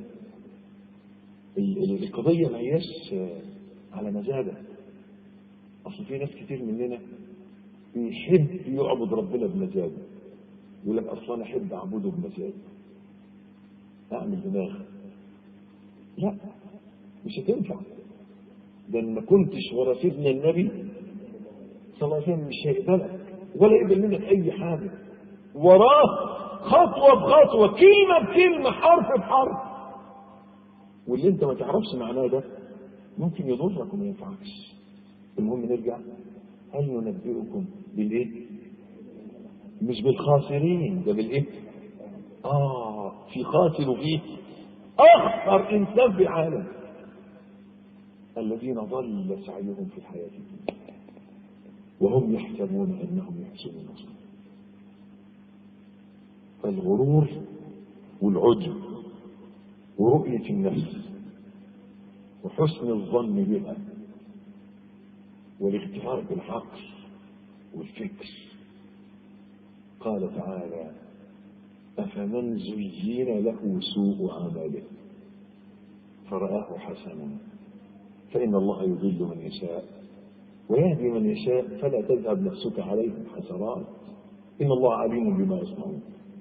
ال- ال- القضيه ما هياش على مزاجك اصل في ناس كتير مننا بيحب يعبد ربنا بمزاجه يقول لك اصل انا احب اعبده بمزاجي اعمل دماغ لا مش هتنفع ده إن ما كنتش ورا سيدنا النبي صلى الله عليه وسلم مش هيقبلك ولا يقبل منك اي حاجه وراه خطوه بخطوه كلمه بكلمه حرف بحرف واللي انت ما تعرفش معناه ده ممكن يضرك وما ينفعكش المهم نرجع هل ننبئكم بالايه مش بالخاسرين ده بالايه اه في خاسر وفيه اخطر انسان في العالم الذين ضل سعيهم في الحياه الدنيا وهم يحسبون انهم يحسنون صنعا فالغرور والعجب ورؤية النفس وحسن الظن بها والاغترار بالعقل والفكر قال تعالى أفمن زين له سوء عمله فرآه حسنا فإن الله يضل من يشاء ويهدي من يشاء فلا تذهب نفسك عليهم حسرات إن الله عليم بما يصنعون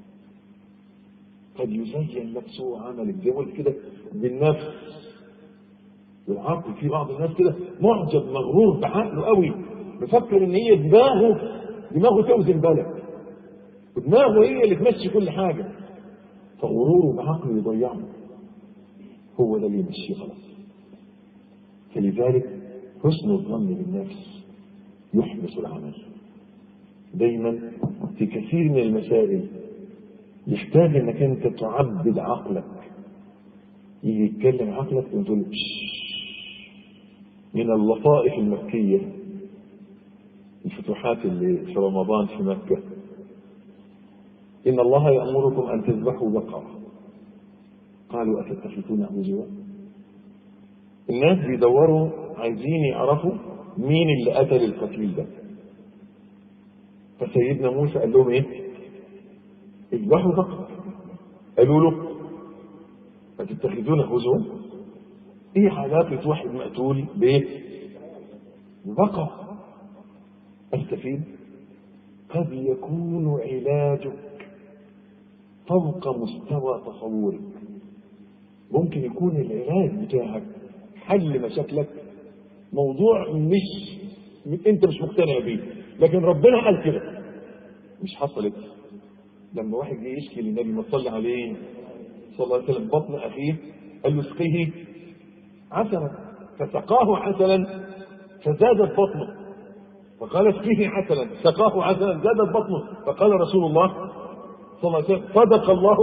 قد يزين لك سوء عملك زي ما قلت كده بالنفس بالعقل في بعض الناس كده معجب مغرور بعقله قوي مفكر ان هي دماغه دماغه توزن بلد ودماغه هي اللي تمشي كل حاجه فغروره بعقله يضيعه هو ده اللي يمشيه غلط فلذلك حسن الظن بالنفس يحبس العمل دايما في كثير من المسائل يحتاج انك انت تعبد عقلك يجي يتكلم عقلك وتقول له من اللطائف المكية الفتوحات اللي في رمضان في مكة إن الله يأمركم أن تذبحوا بقرة قالوا أتتخذون هزوا الناس بيدوروا عايزين يعرفوا مين اللي قتل القتيل ده فسيدنا موسى قال لهم ايه اذبحوا بقرة قالوا له أتتخذونه هزوا ايه علاقة واحد مقتول بايه بقى استفيد قد يكون علاجك فوق مستوى تصورك ممكن يكون العلاج بتاعك حل مشاكلك موضوع مش انت مش مقتنع بيه لكن ربنا قال كده مش حصلت لما واحد جه يشكي للنبي ما صلى عليه صلى الله عليه وسلم بطن اخيه قال له اسقيه عسلا فسقاه عسلا فزادت بطنه فقال اسقيه عسلا سقاه عسلا زادت بطنه فقال رسول الله صلى الله عليه وسلم صدق الله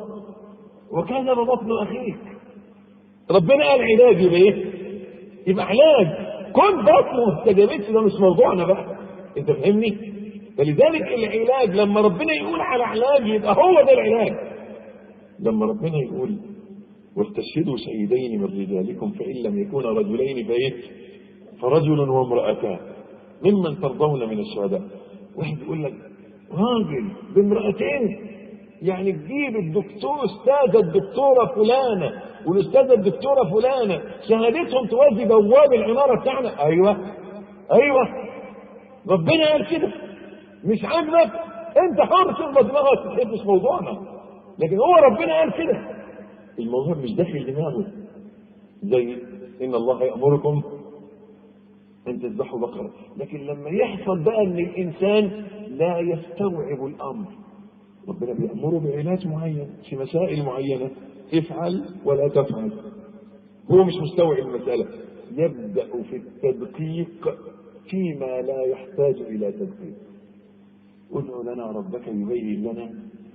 وكذب بطن اخيك ربنا قال علاج يبقى ايه؟ يبقى علاج كن بطنه ما استجابتش ده مش موضوعنا بقى انت فاهمني؟ فلذلك العلاج لما ربنا يقول على علاج يبقى هو ده العلاج لما ربنا يقول واستشهدوا شهيدين من رجالكم فإن لم يكونا رجلين فإيه فرجل وامرأتان ممن ترضون من الشهداء واحد يقول لك راجل بامرأتين يعني تجيب الدكتور استاذة الدكتورة فلانة والأستاذة الدكتورة فلانة شهادتهم توازي بواب العمارة بتاعنا أيوه أيوه ربنا قال كده مش عاجبك أنت حر ترضى دماغك مش موضوعنا لكن هو ربنا قال كده الموضوع مش داخل دماغه زي ان الله يامركم ان تذبحوا بقره لكن لما يحصل بقى ان الانسان لا يستوعب الامر ربنا بيامره بعلاج معين في مسائل معينه افعل ولا تفعل هو مش مستوعب المساله يبدا في التدقيق فيما لا يحتاج الى تدقيق ادع لنا ربك يبين لنا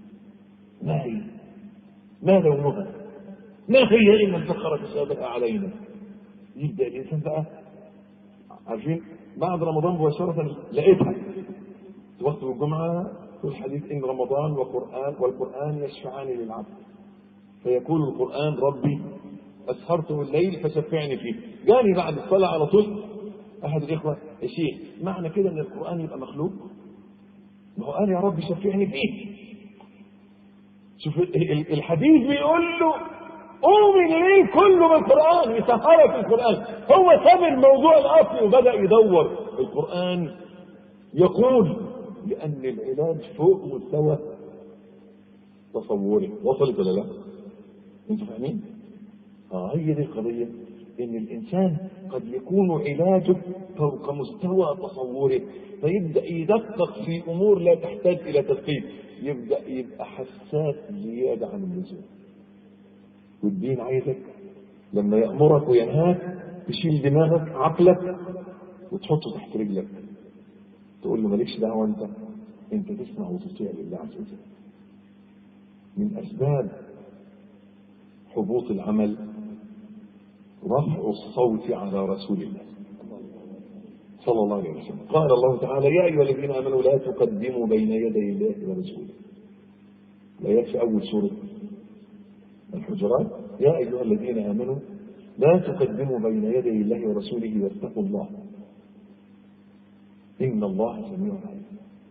ما هي ما لونها ما هي إلا البقرة تشابه علينا يبدأ الإنسان بقى عارفين بعد رمضان مباشرة لقيتها وقت الجمعة في الحديث إن رمضان وقرآن والقرآن يشفعان للعبد فيقول القرآن ربي أسهرته الليل فشفعني فيه جاني بعد الصلاة على طول أحد الإخوة يا شيخ معنى كده إن القرآن يبقى مخلوق ما هو قال يا رب شفعني فيه شوف الحديث بيقول له قوم الليل كله بالقرآن يسهرك القرآن هو ساب الموضوع الأصلي وبدأ يدور القرآن يقول لأن العلاج فوق مستوى تصوري وصلت ولا لا؟ انتوا فاهمين؟ اه هي دي القضية ان الانسان قد يكون علاجه فوق مستوى تصوره فيبدا يدقق في امور لا تحتاج الى تدقيق يبدا يبقى حساس زياده عن اللزوم والدين عايزك لما يامرك وينهاك تشيل دماغك عقلك وتحطه تحت رجلك تقول له مالكش دعوه انت انت تسمع وتطيع لله عز وجل من اسباب حبوط العمل رفع الصوت على رسول الله صلى الله عليه وسلم قال الله تعالى يا ايها الذين امنوا لا تقدموا بين يدي الله ورسوله لا في اول سوره الحجرات يا ايها الذين امنوا لا تقدموا بين يدي الله ورسوله واتقوا الله ان الله سميع عليم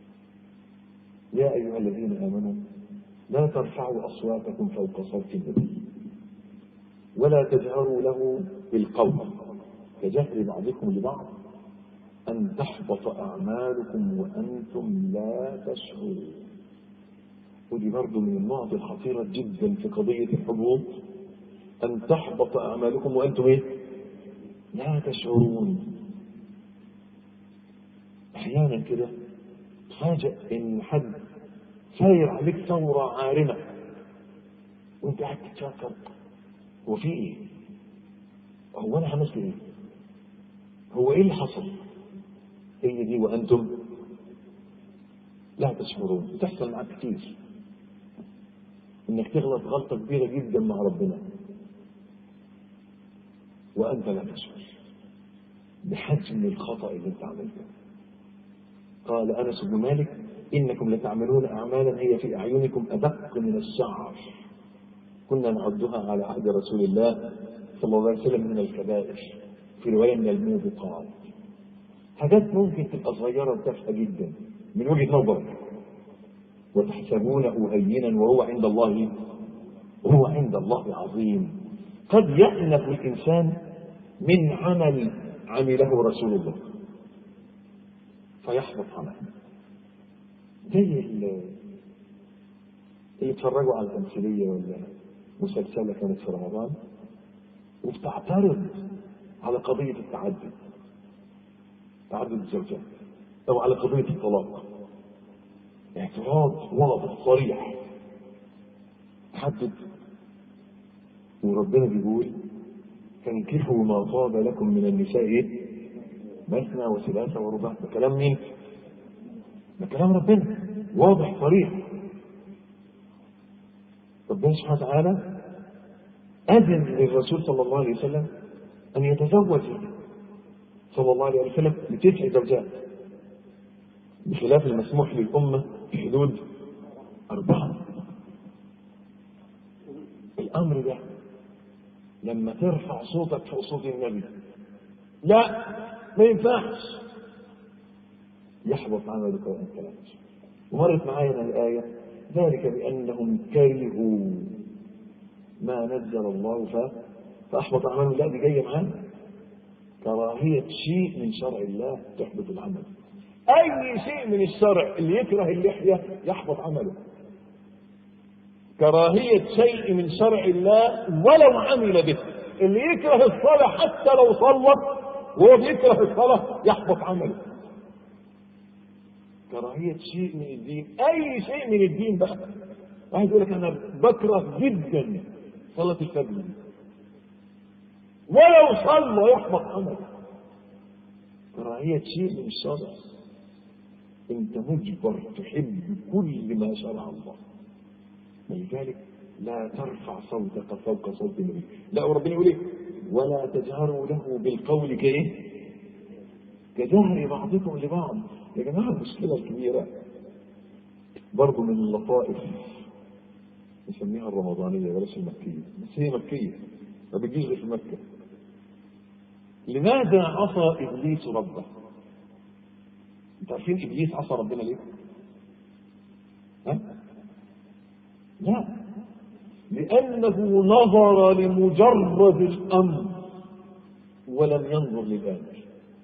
يا ايها الذين امنوا لا ترفعوا اصواتكم فوق صوت النبي ولا تجهروا له بالقول كجهر بعضكم لبعض أن تحبط أعمالكم وأنتم لا تشعرون ودي برضه من النقط الخطيرة جدا في قضية الحبوط أن تحبط أعمالكم وأنتم إيه؟ لا تشعرون أحيانا كده تفاجأ إن حد ساير عليك ثورة عارمة وأنت قاعد تتفكر هو في ايه؟ هو انا عملت ايه؟ هو ايه اللي حصل؟ هي دي وانتم لا تشعرون بتحصل معاك كتير انك تغلط غلطه كبيره جدا مع ربنا وانت لا تشعر بحجم الخطا اللي انت عملته قال انس بن مالك انكم لتعملون اعمالا هي في اعينكم ادق من الشعر كنا نعدها على عهد رسول الله صلى الله عليه وسلم من الكبائر في رواية من الموبقات حاجات ممكن تبقى صغيرة وتافهة جدا من وجهة نظرك وتحسبونه هينا وهو عند الله وهو عند الله عظيم قد يأنف الإنسان من عمل عمله رسول الله فيحبط عمله زي اللي اتفرجوا على تمثيلية ولا مسلسلة كانت في رمضان وبتعترض على قضية التعدد تعدد الزوجات أو على قضية الطلاق اعتراض واضح صريح تحدد وربنا بيقول فانكحوا ما طاب لكم من النساء ايه؟ مثنى وثلاثة ورباع ده كلام مين؟ ده كلام ربنا واضح صريح ربنا سبحانه وتعالى أذن للرسول صلى الله عليه وسلم أن يتزوج صلى الله عليه وسلم لتسع زوجات بخلاف المسموح للأمة في حدود أربعة الأمر ده لما ترفع صوتك فوق صوت النبي لا ما ينفعش يحبط عملك وانت لا ومرت معانا الآية ذلك بأنهم كرهوا ما نزل الله ف... فأحبط عملهم لا دي جاية معانا كراهية شيء من شرع الله تحبط العمل أي شيء من الشرع اللي يكره اللحية يحبط عمله كراهية شيء من شرع الله ولو عمل به اللي يكره الصلاة حتى لو صلى وهو بيكره الصلاة يحبط عمله كراهية شيء من الدين أي شيء من الدين بقى واحد يقول لك أنا بكره جدا صلاة الفجر ولو صلى يحبط عمله كراهية شيء من الشرع أنت مجبر تحب كل ما شرع الله ولذلك لا ترفع صوتك فوق صوت النبي لا وربنا يقول ايه ولا تجهروا له بالقول كايه كجهر بعضكم لبعض يا جماعه المشكله الكبيره برضه من اللطائف نسميها الرمضانيه بلاش المكيه بس هي مكيه ما بتجيش غير في مكه لماذا عصى ابليس ربه انتوا عارفين ابليس عصى ربنا ليه ها لا لأنه نظر لمجرد الأمر ولم ينظر للآمر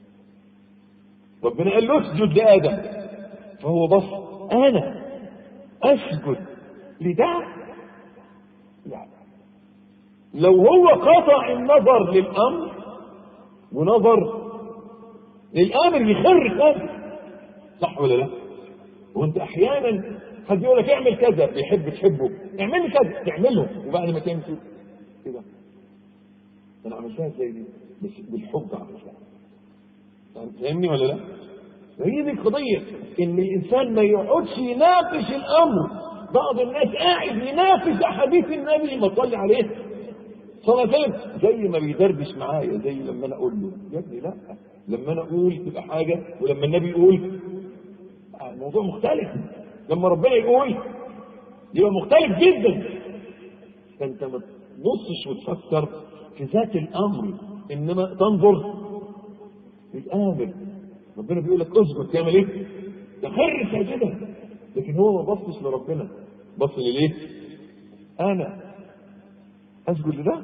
ربنا قال له اسجد لآدم فهو بص أنا أسجد لده لا لو هو قطع النظر للأمر ونظر للآمر يخر خالص صح ولا لا؟ وانت احيانا حد يقول لك اعمل كذا بيحب تحبه اعمل لي كذا تعمله وبعد ما تعمل كده كده انا عملتها ازاي دي بس بالحب عملتها فاهمني ولا لا؟ هي دي القضية إن الإنسان ما يقعدش يناقش الأمر بعض الناس قاعد يناقش أحاديث النبي ما تصلي عليه صلى الله عليه وسلم زي ما بيدردش معايا زي لما أنا أقول له يا ابني لا لما أنا أقول تبقى حاجة ولما النبي يقول الموضوع مختلف لما ربنا يقول يبقى مختلف جدا فانت ما تبصش وتفكر في ذات الامر انما تنظر للامر ربنا بيقول لك اسجد تعمل ايه؟ تخر ساجدا لكن هو ما بصش لربنا بص لليه؟ انا اسجد لده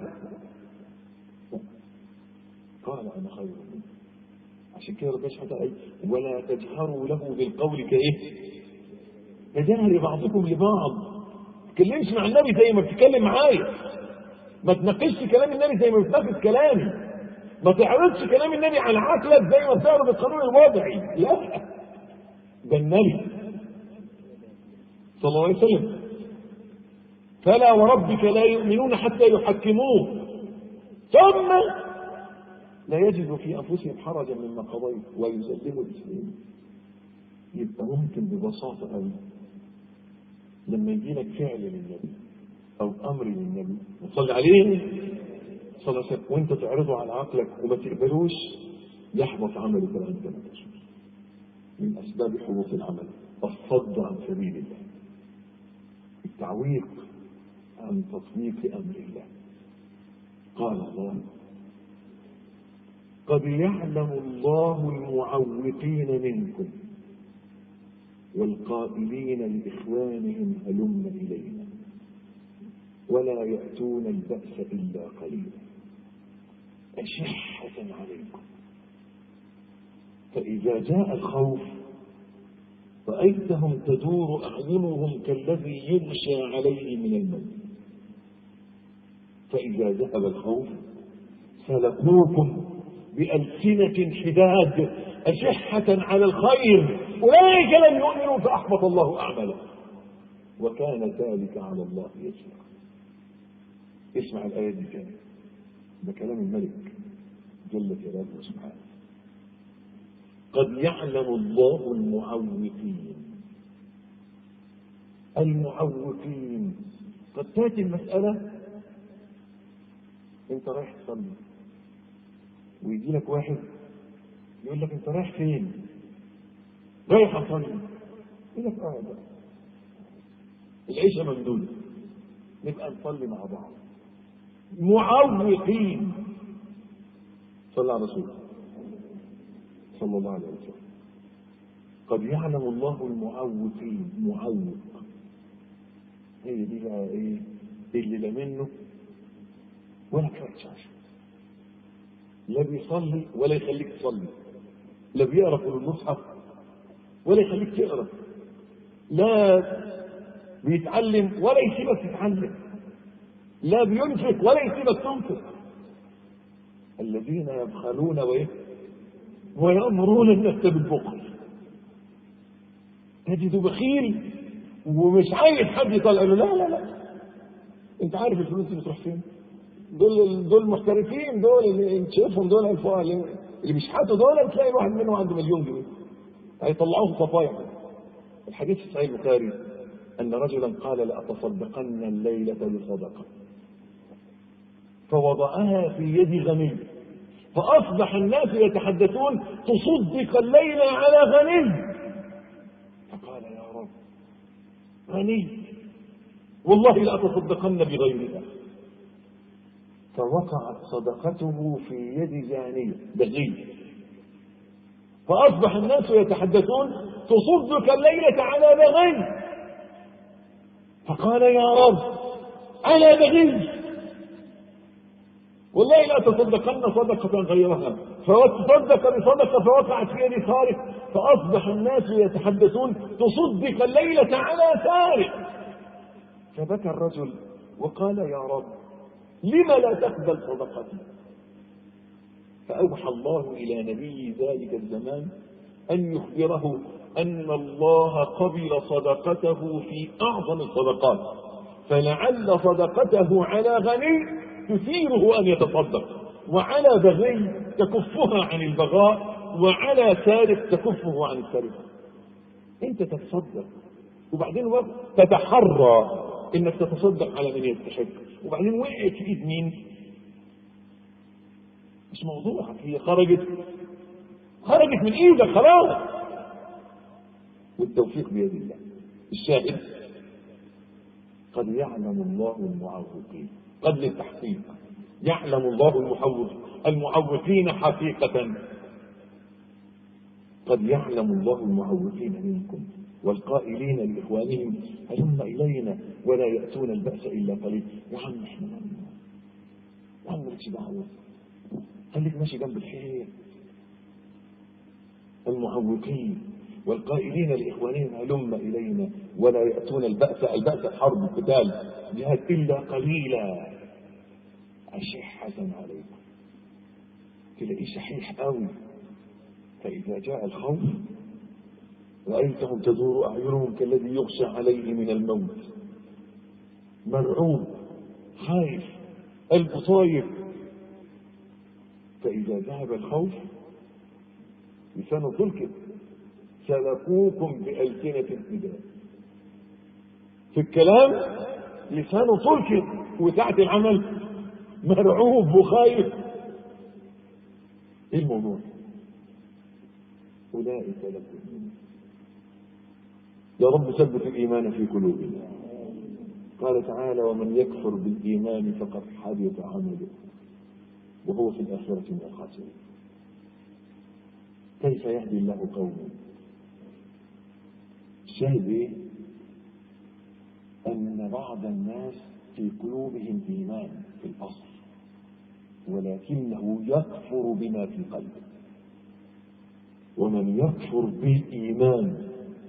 قال انا خير منه عشان كده ربنا سبحانه وتعالى ولا تجهروا له بالقول كايه؟ كجهر بعضكم لبعض ما تتكلمش مع النبي زي ما بتتكلم معايا ما تناقشش كلام النبي زي ما بتناقش كلامي ما تعرضش كلام النبي على عقلك زي ما بتعرض القانون الوضعي لا ده النبي صلى الله عليه وسلم فلا وربك لا يؤمنون حتى يحكموه ثم لا يجدوا في انفسهم حرجا مما قضيت ويسلموا الاسلام يبقى ممكن ببساطه قوي لما يجي لك فعل للنبي او امر للنبي وتصلي عليه صلى الله عليه وسلم وانت تعرضه على عقلك وما تقبلوش يحبط عملك وانت ما تشوف من اسباب حبوط العمل الصد عن سبيل الله التعويق عن تطبيق امر الله قال الله قد يعلم الله المعوقين منكم والقائلين لإخوانهم هلم إلينا ولا يأتون البأس إلا قليلا أشحة عليكم فإذا جاء الخوف رأيتهم تدور أعينهم كالذي يغشى عليه من الموت فإذا ذهب الخوف سلقوكم بألسنة حداد أشحة على الخير أولئك لم يؤمنوا فأحبط الله أعمالهم وكان ذلك على الله يسيرا اسمع الآية دي تاني ده كلام الملك جل جلاله سبحانه قد يعلم الله المعوقين المعوقين قد تاتي المسألة انت رايح تصلي ويجي لك واحد يقول لك انت رايح فين رايح اصلي يقول لك اه بقى العيشة ممدودة نبقى نصلي مع بعض معوقين صلى على رسول صلى الله عليه وسلم قد يعلم الله المعوقين معوق هي دي بقى ايه اللي لا منه ولا كفايه شاشه لا بيصلي ولا يخليك تصلي لا بيقرا في المصحف ولا يخليك تقرا لا بيتعلم ولا يسيبك تتعلم لا بينفق ولا يسيبك تنفق الذين يبخلون وايه ويأمرون الناس بالبخل تجد بخيل ومش عايز حد يطلع له لا لا لا انت عارف الفلوس دي بتروح فين دول دول محترفين دول اللي تشوفهم دول الفقراء اللي اللي بيشحتوا دول بتلاقي الواحد منهم عنده مليون جنيه هيطلعوه صفايع الحديث في صحيح البخاري ان رجلا قال لاتصدقن الليله بصدقه فوضعها في يد غني فأصبح الناس يتحدثون تصدق الليلة على غني فقال يا رب غني والله لأتصدقن بغيرها فوقعت صدقته في يد زانية بغي فأصبح الناس يتحدثون تصدق الليلة على بغي فقال يا رب على بغي والله لا تصدقن صدقة غيرها فتصدق بصدقة فوقعت في يد سارق فأصبح الناس يتحدثون تصدق الليلة على سارق فبكى الرجل وقال يا رب لم لا تقبل صدقتي فأوحى الله إلى نبي ذلك الزمان أن يخبره أن الله قبل صدقته في أعظم الصدقات فلعل صدقته على غني تثيره أن يتصدق وعلى بغي تكفها عن البغاء وعلى سارق تكفه عن السرقة انت تتصدق وبعدين تتحرى انك تتصدق على من يستحق وبعدين وقعت في ايد مين مش موضوعك هي خرجت خرجت من ايدك خلاص والتوفيق بيد الله الشاهد قد يعلم الله المعوقين قد للتحقيق يعلم الله المحوق المعوقين حقيقة قد يعلم الله المعوقين منكم والقائلين لإخوانهم هلم إلينا ولا يأتون البأس إلا قليل يا عم احنا يا عم مالكش دعوة خليك ماشي جنب الخير المعوقين والقائلين لإخوانهم هلم إلينا ولا يأتون البأس البأس حرب قتال جهاد إلا قليلا أشحة عليكم تلاقيه شحيح قوي فإذا جاء الخوف رأيتهم تدور أعينهم كالذي يغشى عليه من الموت مرعوب خايف قلبه طاير فإذا ذهب الخوف لسانه تلكت سلكوكم بألسنة حداد في الكلام لسانه تلكت وساعة العمل مرعوب وخايف ايه الموضوع أولئك لكم يا رب ثبت الإيمان في قلوبنا قال تعالى ومن يكفر بالإيمان فقد حبط عمله وهو في الآخرة من الخاسرين كيف يهدي الله قوما الشاهد ايه ان بعض الناس في قلوبهم إيمان في الأصل ولكنه يكفر بما في قلبه ومن يكفر بالإيمان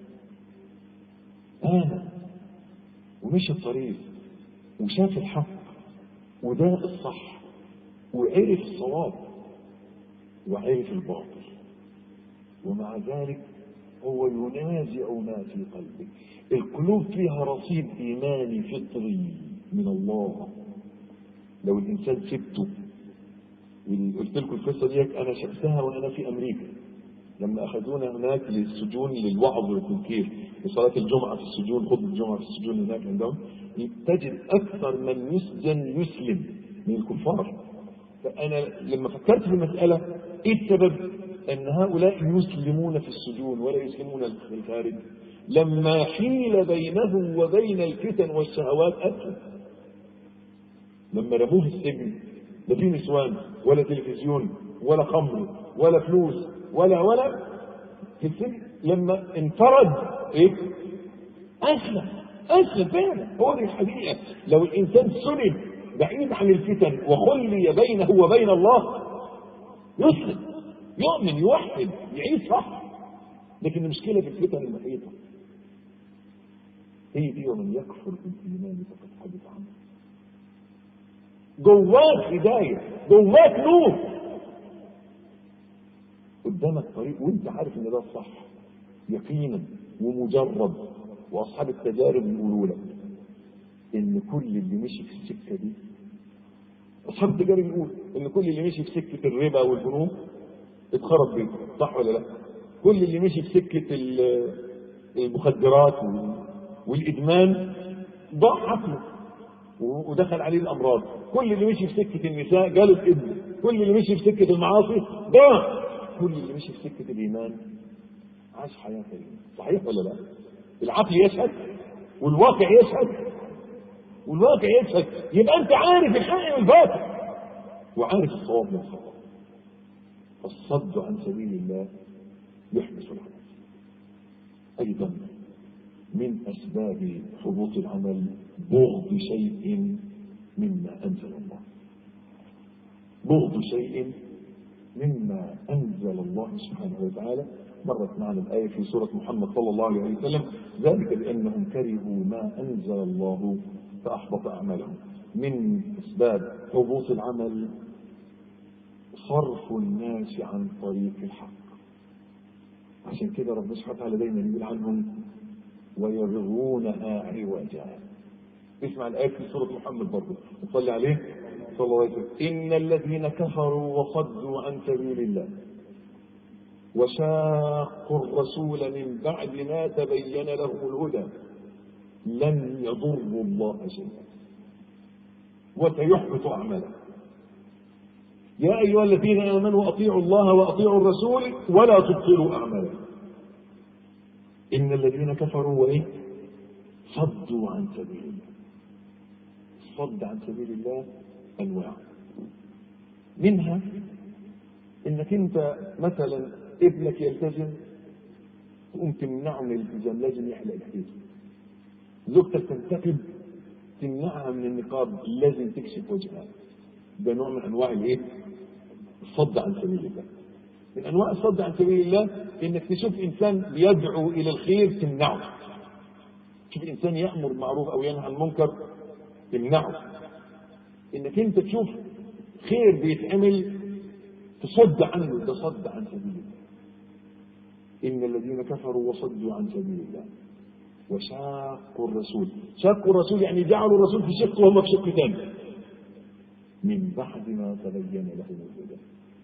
آمن ومشي الطريق وشاف الحق وده الصح وعرف الصواب وعرف الباطل ومع ذلك هو ينازع ما في قلبه القلوب فيها رصيد إيماني فطري من الله لو الإنسان سبته قلت لكم القصة ديت أنا شفتها وأنا في أمريكا لما أخذونا هناك للسجون للوعظ والتنكير لصلاة الجمعة في السجون خطبة الجمعة في السجون هناك عندهم تجد أكثر من يسجن يسلم من الكفار فأنا لما فكرت في المسألة إيه السبب أن هؤلاء يسلمون في السجون ولا يسلمون في الخارج لما حيل بينهم وبين الفتن والشهوات أسلم لما رموه السجن لا في نسوان ولا تلفزيون ولا خمر ولا فلوس ولا ولا في السجن لما انفرد ايه اسلم اسلم فعلا هو دي الحقيقه لو الانسان سلم بعيد عن الفتن وخلي بينه وبين الله يسلم يؤمن يوحد يعيش صح لكن المشكله في الفتن المحيطه هي دي ومن يكفر بالايمان فقد حدث عنه جواك هدايه جواك نور قدامك طريق وانت عارف ان ده الصح يقينا ومجرد واصحاب التجارب يقولوا لك ان كل اللي مشي في السكه دي اصحاب التجارب يقول ان كل اللي مشي في سكه الربا والبنوك اتخرب بيته صح ولا لا؟ كل اللي مشي في سكه المخدرات والادمان ضاع عقله ودخل عليه الامراض كل اللي مشي في سكه النساء جاله ابن كل اللي مشي في سكه المعاصي ضاع كل اللي مشي في سكه الايمان عاش حياه كريمه صحيح ولا لا؟ العقل يشهد والواقع يشهد والواقع يشهد يبقى انت عارف الحق والباطل وعارف الصواب من الخطا الصد عن سبيل الله يحبس العمل ايضا من اسباب حبوط العمل بغض شيء مما انزل الله بغض شيء مما انزل الله سبحانه وتعالى مرت معنا الآية في سورة محمد صلى الله عليه وسلم ذلك بأنهم كرهوا ما أنزل الله فأحبط أعمالهم من أسباب حبوط العمل صرف الناس عن طريق الحق عشان كده ربنا سبحانه وتعالى دايما يقول عنهم ويبغونها عوجا اسمع الآية في سورة محمد برضه نصلي عليه صلى الله عليه وسلم إن الذين كفروا وصدوا عن سبيل الله وشاقوا الرسول من بعد ما تبين لهم الهدى لن يضروا الله شيئا وسيحبط أعمالهم يا أيها الذين آمنوا أطيعوا الله وأطيعوا الرسول ولا تبطلوا أعمالكم إن الذين كفروا وإيه صدوا عن سبيل الله الصد عن سبيل الله أنواع منها إنك أنت مثلا ابنك يلتزم تقوم تمنعه من الالتزام لازم يحلق الحجاب زوجتك تنتقد تمنعها من النقاب لازم تكشف وجهها ده نوع من انواع الايه؟ الصد عن سبيل الله من انواع الصد عن سبيل الله انك تشوف انسان بيدعو الى الخير تمنعه تشوف انسان يامر بالمعروف او ينهى عن المنكر تمنعه انك انت تشوف خير بيتعمل تصد عنه ده صد عن سبيل الله إن الذين كفروا وصدوا عن سبيل الله وشاقوا الرسول شاقوا الرسول يعني جعلوا الرسول في شق وهم في شق ثاني من بعد ما تبين لهم الهدى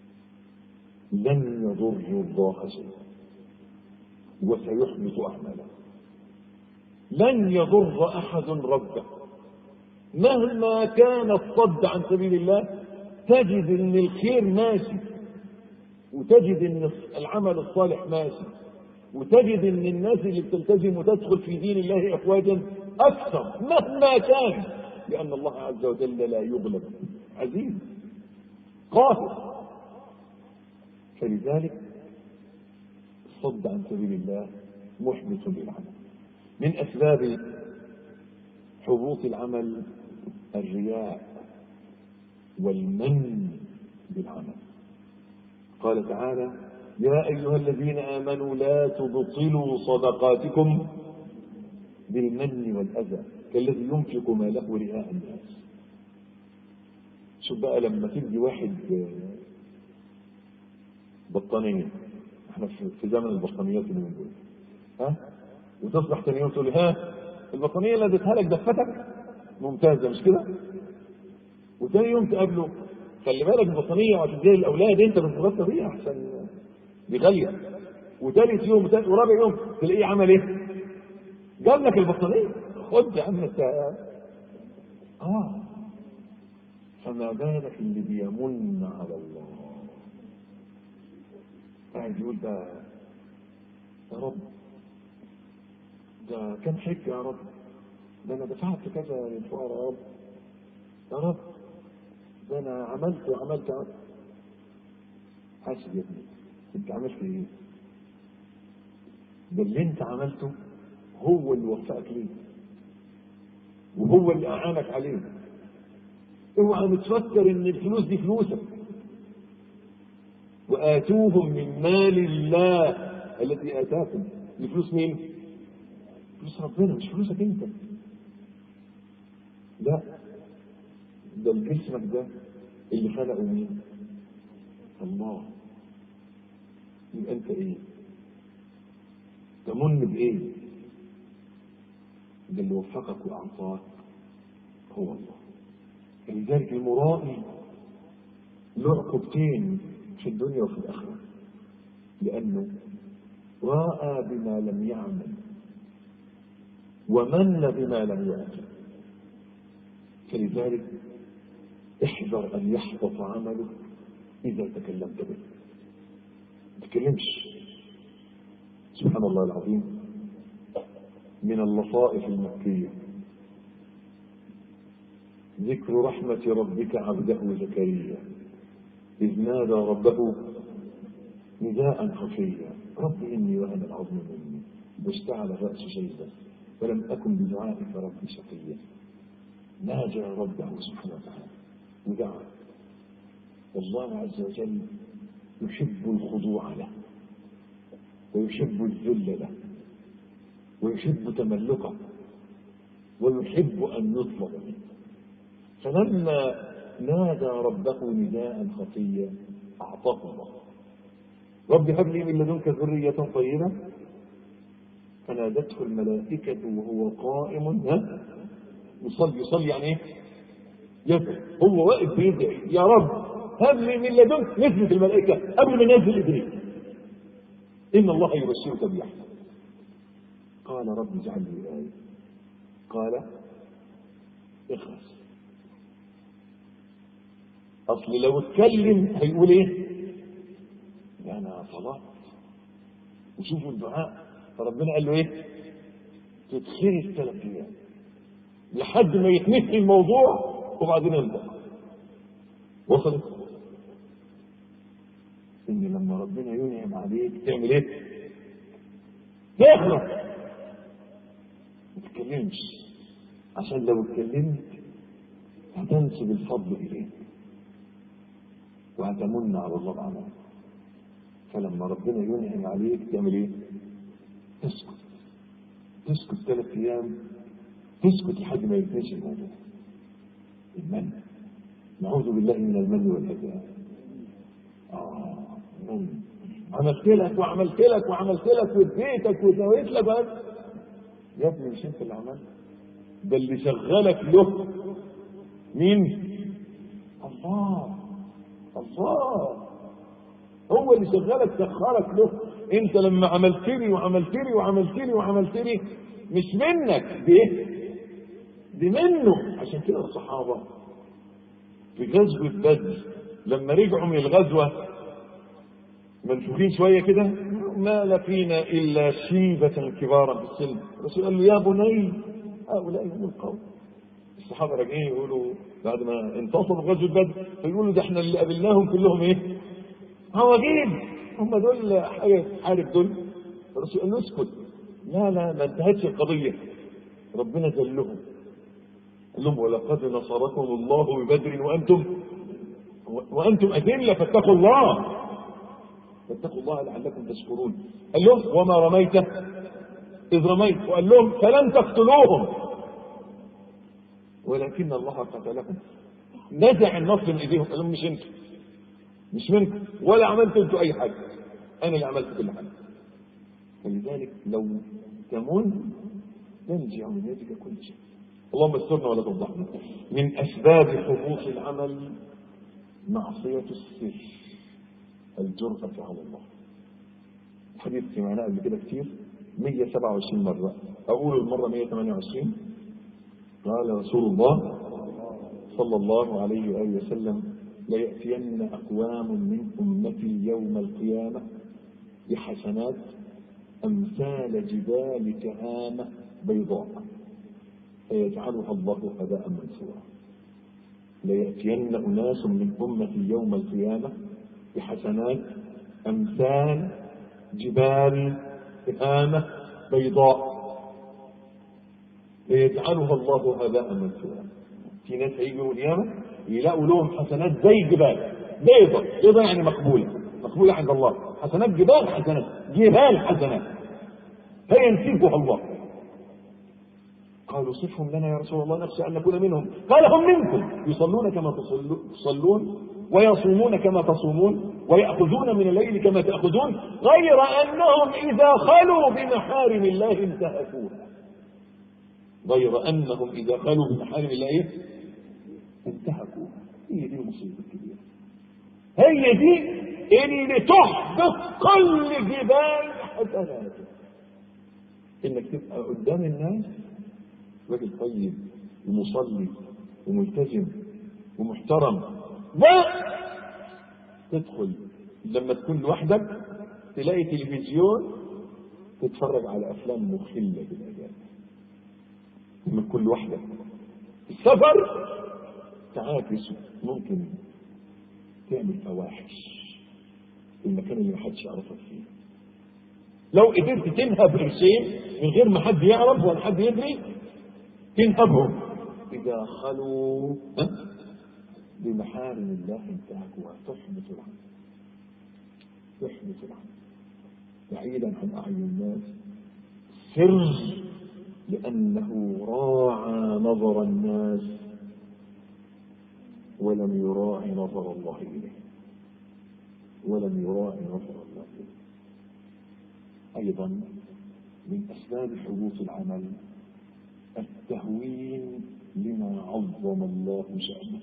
لن يضروا الله شيئا وسيحبط أعمالهم لن يضر أحد ربه مهما كان الصد عن سبيل الله تجد ان الخير ماشي وتجد ان العمل الصالح ماشي وتجد ان الناس اللي بتلتزم وتدخل في دين الله افواجا اكثر مهما كان لان الله عز وجل لا يغلب عزيز قاهر فلذلك الصد عن سبيل الله محبط للعمل من اسباب حبوط العمل الرياء والمن بالعمل قال تعالى يا أيها الذين آمنوا لا تبطلوا صدقاتكم بالمن والأذى كالذي ينفق ماله رئاء الناس شوف بقى لما تدي واحد بطانية احنا في زمن البطانيات اللي من دول ها وتصبح تاني يوم تقول لي ها البطانية اللي اديتها لك دفتك ممتازة مش كده وتاني يوم تقابله خلي بالك البطانية وهتديها للأولاد انت مش مغطى بيها عشان دي غالية وتالت يوم وتالت ورابع يوم تلاقيه عمل ايه؟ جاب لك البطانية خد يا عم انت اه فما بالك اللي بيمن على الله قاعد يقول ده يا رب ده كم حج يا رب ده انا دفعت كذا للفقراء يا رب يا رب ده انا عملت وعملت وعملت. حاسب يا ابني انت عملت ايه ده اللي انت عملته هو اللي وفقك ليه وهو اللي اعانك عليه اوعى متفكر ان الفلوس دي فلوسك واتوهم من مال الله الذي اتاكم دي فلوس مين فلوس ربنا مش فلوسك انت لا ده جسمك ده اللي خلقه مين الله يبقى انت ايه تمن بايه ده اللي وفقك واعطاك هو الله فلذلك المرائي له عقوبتين في الدنيا وفي الاخره لانه راى بما لم يعمل ومن بما لم يأتي فلذلك احذر ان يحبط عملك اذا تكلمت به ما تتكلمش سبحان الله العظيم من اللطائف المكيه ذكر رحمة ربك عبده زكريا إذ نادى ربه نداء خفيا رب إني وأنا العظم مني واشتعل الرأس شيبا ولم أكن بدعائك ربي شقيا ناجى ربه سبحانه وتعالى ودعا والله عز وجل يحب الخضوع له ويحب الذل له ويحب تملقه ويحب أن يطلب منه فلما نادى ربه نداء خفيا أعطاه الله رب هب لي من لدنك ذرية طيبة فنادته الملائكة وهو قائم ها يصلي يصلي يعني ايه؟ يدعو هو واقف بيدعي يا رب هب لي من لدنك نزلت الملائكة قبل ما ينزل إبليس إن الله يبشرك بيحيى قال رب اجعل لي آية قال اخلص اصل لو اتكلم هيقول ايه ده انا طلبت وشوفوا الدعاء فربنا قال له ايه تتخرج ثلاث ايام لحد ما يتنهي الموضوع وبعدين ينطق وصلت ان لما ربنا ينعم عليك تعمل ايه تخلص ما تتكلمش عشان لو اتكلمت هتنسب الفضل اليك وهتمن على الله بعملك فلما ربنا ينعم عليك تعمل ايه؟ تسكت تسكت ثلاث ايام تسكت لحد ما ينتهي الموضوع المن نعوذ بالله من المن والاذى اه من عملت لك وعملت لك وعملت لك واديتك وسويت لك بس يا ابني مش انت اللي عملت ده اللي شغلك له مين؟ الله الله هو اللي شغلك سخرك له انت لما عملت لي وعملت لي وعملت لي وعملت لي مش منك دي دي منه عشان كده الصحابه في غزوه بدر لما رجعوا من الغزوه منفوخين شويه كده ما لقينا الا شيبه كبارا في السن الرسول قال له يا بني هؤلاء هم القوم الصحابه راجعين يقولوا بعد ما انتصروا في غزوه بدر فيقولوا ده احنا اللي قابلناهم كلهم ايه؟ هواجيب هم دول حاجه عارف دول الرسول قال له اسكت لا لا ما انتهتش القضيه ربنا ذلهم قال لهم ولقد نصركم الله ببدر وانتم وانتم اذله فاتقوا الله فاتقوا الله لعلكم تشكرون قال لهم وما رميت اذ رميت وقال لهم فلم تقتلوهم ولكن الله قتلهم نزع النصر من ايديهم قال لهم مش انتم مش منكم ولا عملتوا انتوا اي حاجه انا اللي عملت كل حاجه فلذلك لو تمن ينجع من يدك كل شيء اللهم استرنا ولا تفضحنا من اسباب حبوط العمل معصيه السر الجرأة على الله حديث سمعناه قبل كده كتير 127 مرة أقول المرة 128 قال رسول الله صلى الله عليه وآله وسلم ليأتين أقوام من أمتي يوم القيامة بحسنات أمثال جبال تهامة بيضاء فيجعلها الله هباء منثورا ليأتين أناس من أمتي يوم القيامة بحسنات أمثال جبال تهامة بيضاء فيجعلها الله هباء منثورا في ناس هيجوا يوم القيامة يلاقوا لهم حسنات زي جبال بيضة بيضة يعني مقبولة مقبولة عند الله حسنات جبال حسنات جبال حسنات فينسفها الله قالوا صفهم لنا يا رسول الله نخشى أن نكون منهم قال هم منكم يصلون كما تصلون ويصومون كما تصومون ويأخذون من الليل كما تأخذون غير أنهم إذا خلوا بمحارم الله انتهكوها غير أنهم إذا خلوا بمحارم الله انتهكوها هي دي المصيبة الكبيرة هي دي اللي تحبط كل جبال حسناته انك تبقى قدام الناس راجل طيب ومصلي وملتزم ومحترم تدخل لما تكون لوحدك تلاقي تلفزيون تتفرج على افلام مخله بالاجانب لما تكون لوحدك السفر تعاكس ممكن تعمل فواحش في المكان اللي محدش يعرفك فيه لو قدرت تنهب قرشين من غير ما حد يعرف ولا حد يدري تنهبهم اذا خلوا بمحارم الله انتهكوها تحبط العمل تحبط العمل بعيدا عن اعين الناس سر لانه راعى نظر الناس ولم يراعي نظر الله اليه ولم يراعي نظر الله اليه ايضا من اسباب حبوط العمل التهوين لما عظم الله شأنه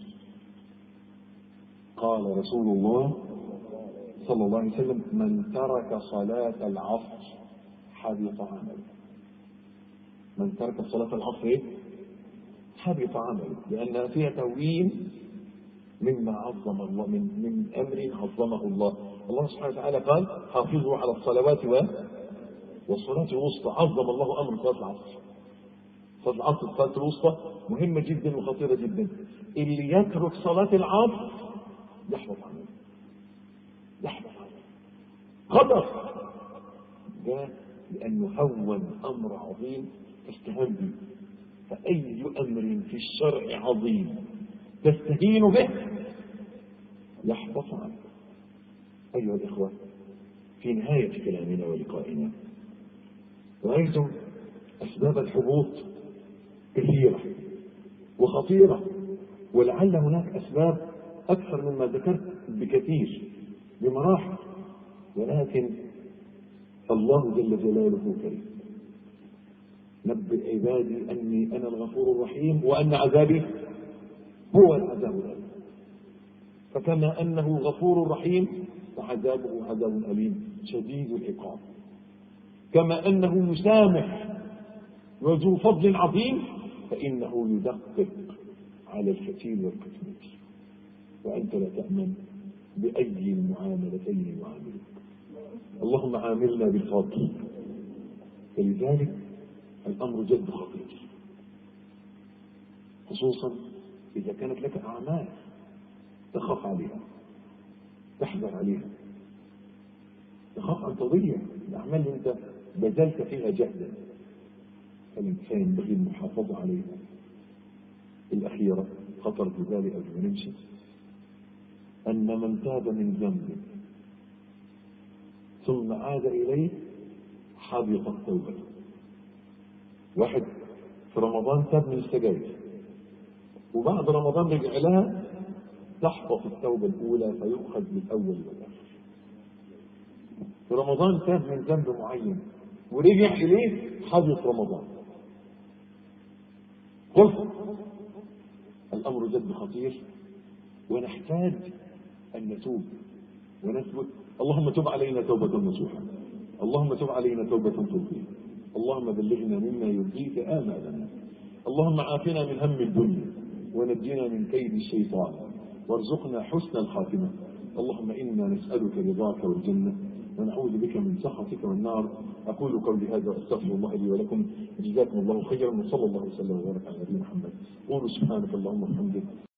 قال رسول الله صلى الله عليه وسلم من ترك صلاة العصر حبط عمله من ترك صلاة العصر إيه؟ حبط عمله لأنها فيها تهوين مما عظم الله من من أمر عظمه الله الله سبحانه وتعالى قال حافظوا على الصلوات و والصلاة الوسطى عظم الله أمر صلاة العصر صلاة العصر الصلاة الوسطى مهمة جدا وخطيرة جدا اللي يترك صلاة العصر يحبط عمله يحبط عمله خطر ده لأنه هون أمر عظيم استهان به فأي أمر في الشرع عظيم تستهين به يحبط عنك أيها الإخوة في نهاية كلامنا ولقائنا رأيتم أسباب الحبوط كثيرة وخطيرة ولعل هناك أسباب أكثر مما ذكرت بكثير بمراحل ولكن الله جل جلاله كريم نبئ عبادي أني أنا الغفور الرحيم وأن عذابي هو العذاب الأليم فكما أنه غفور رحيم وعذابه عذاب أليم شديد العقاب كما أنه يسامح وذو فضل عظيم فإنه يدقق على الكثير والكثير وأنت لا تأمن بأي المعاملتين يعاملك اللهم عاملنا بالفضل فلذلك الأمر جد خطير خصوصا إذا كانت لك أعمال تخاف عليها تحذر عليها تخاف أن تضيع الأعمال اللي أنت بذلت فيها جهدا فالإنسان ينبغي المحافظة عليها الأخيرة خطر في بالي قبل ما نمشي أن من تاب من ذنب ثم عاد إليه حبطت توبته واحد في رمضان تاب من السجاير وبعد رمضان رجع لها تحبط التوبة الأولى فيؤخذ بالأول والآخر في رمضان تاب من ذنب معين ورجع إليه حبط رمضان قلت الأمر جد خطير ونحتاج أن نتوب ونثبت اللهم تب علينا توبة نصوحا اللهم تب علينا توبة ترضيك اللهم بلغنا مما يرضيك آمالنا اللهم عافنا من هم الدنيا ونجنا من كيد الشيطان وارزقنا حسن الخاتمة اللهم إنا نسألك رضاك والجنة ونعوذ بك من سخطك والنار أقول قولي هذا وأستغفر الله لي ولكم جزاكم الله خيرا وصلى الله وسلم وبارك على نبينا محمد قولوا سبحانك اللهم وبحمدك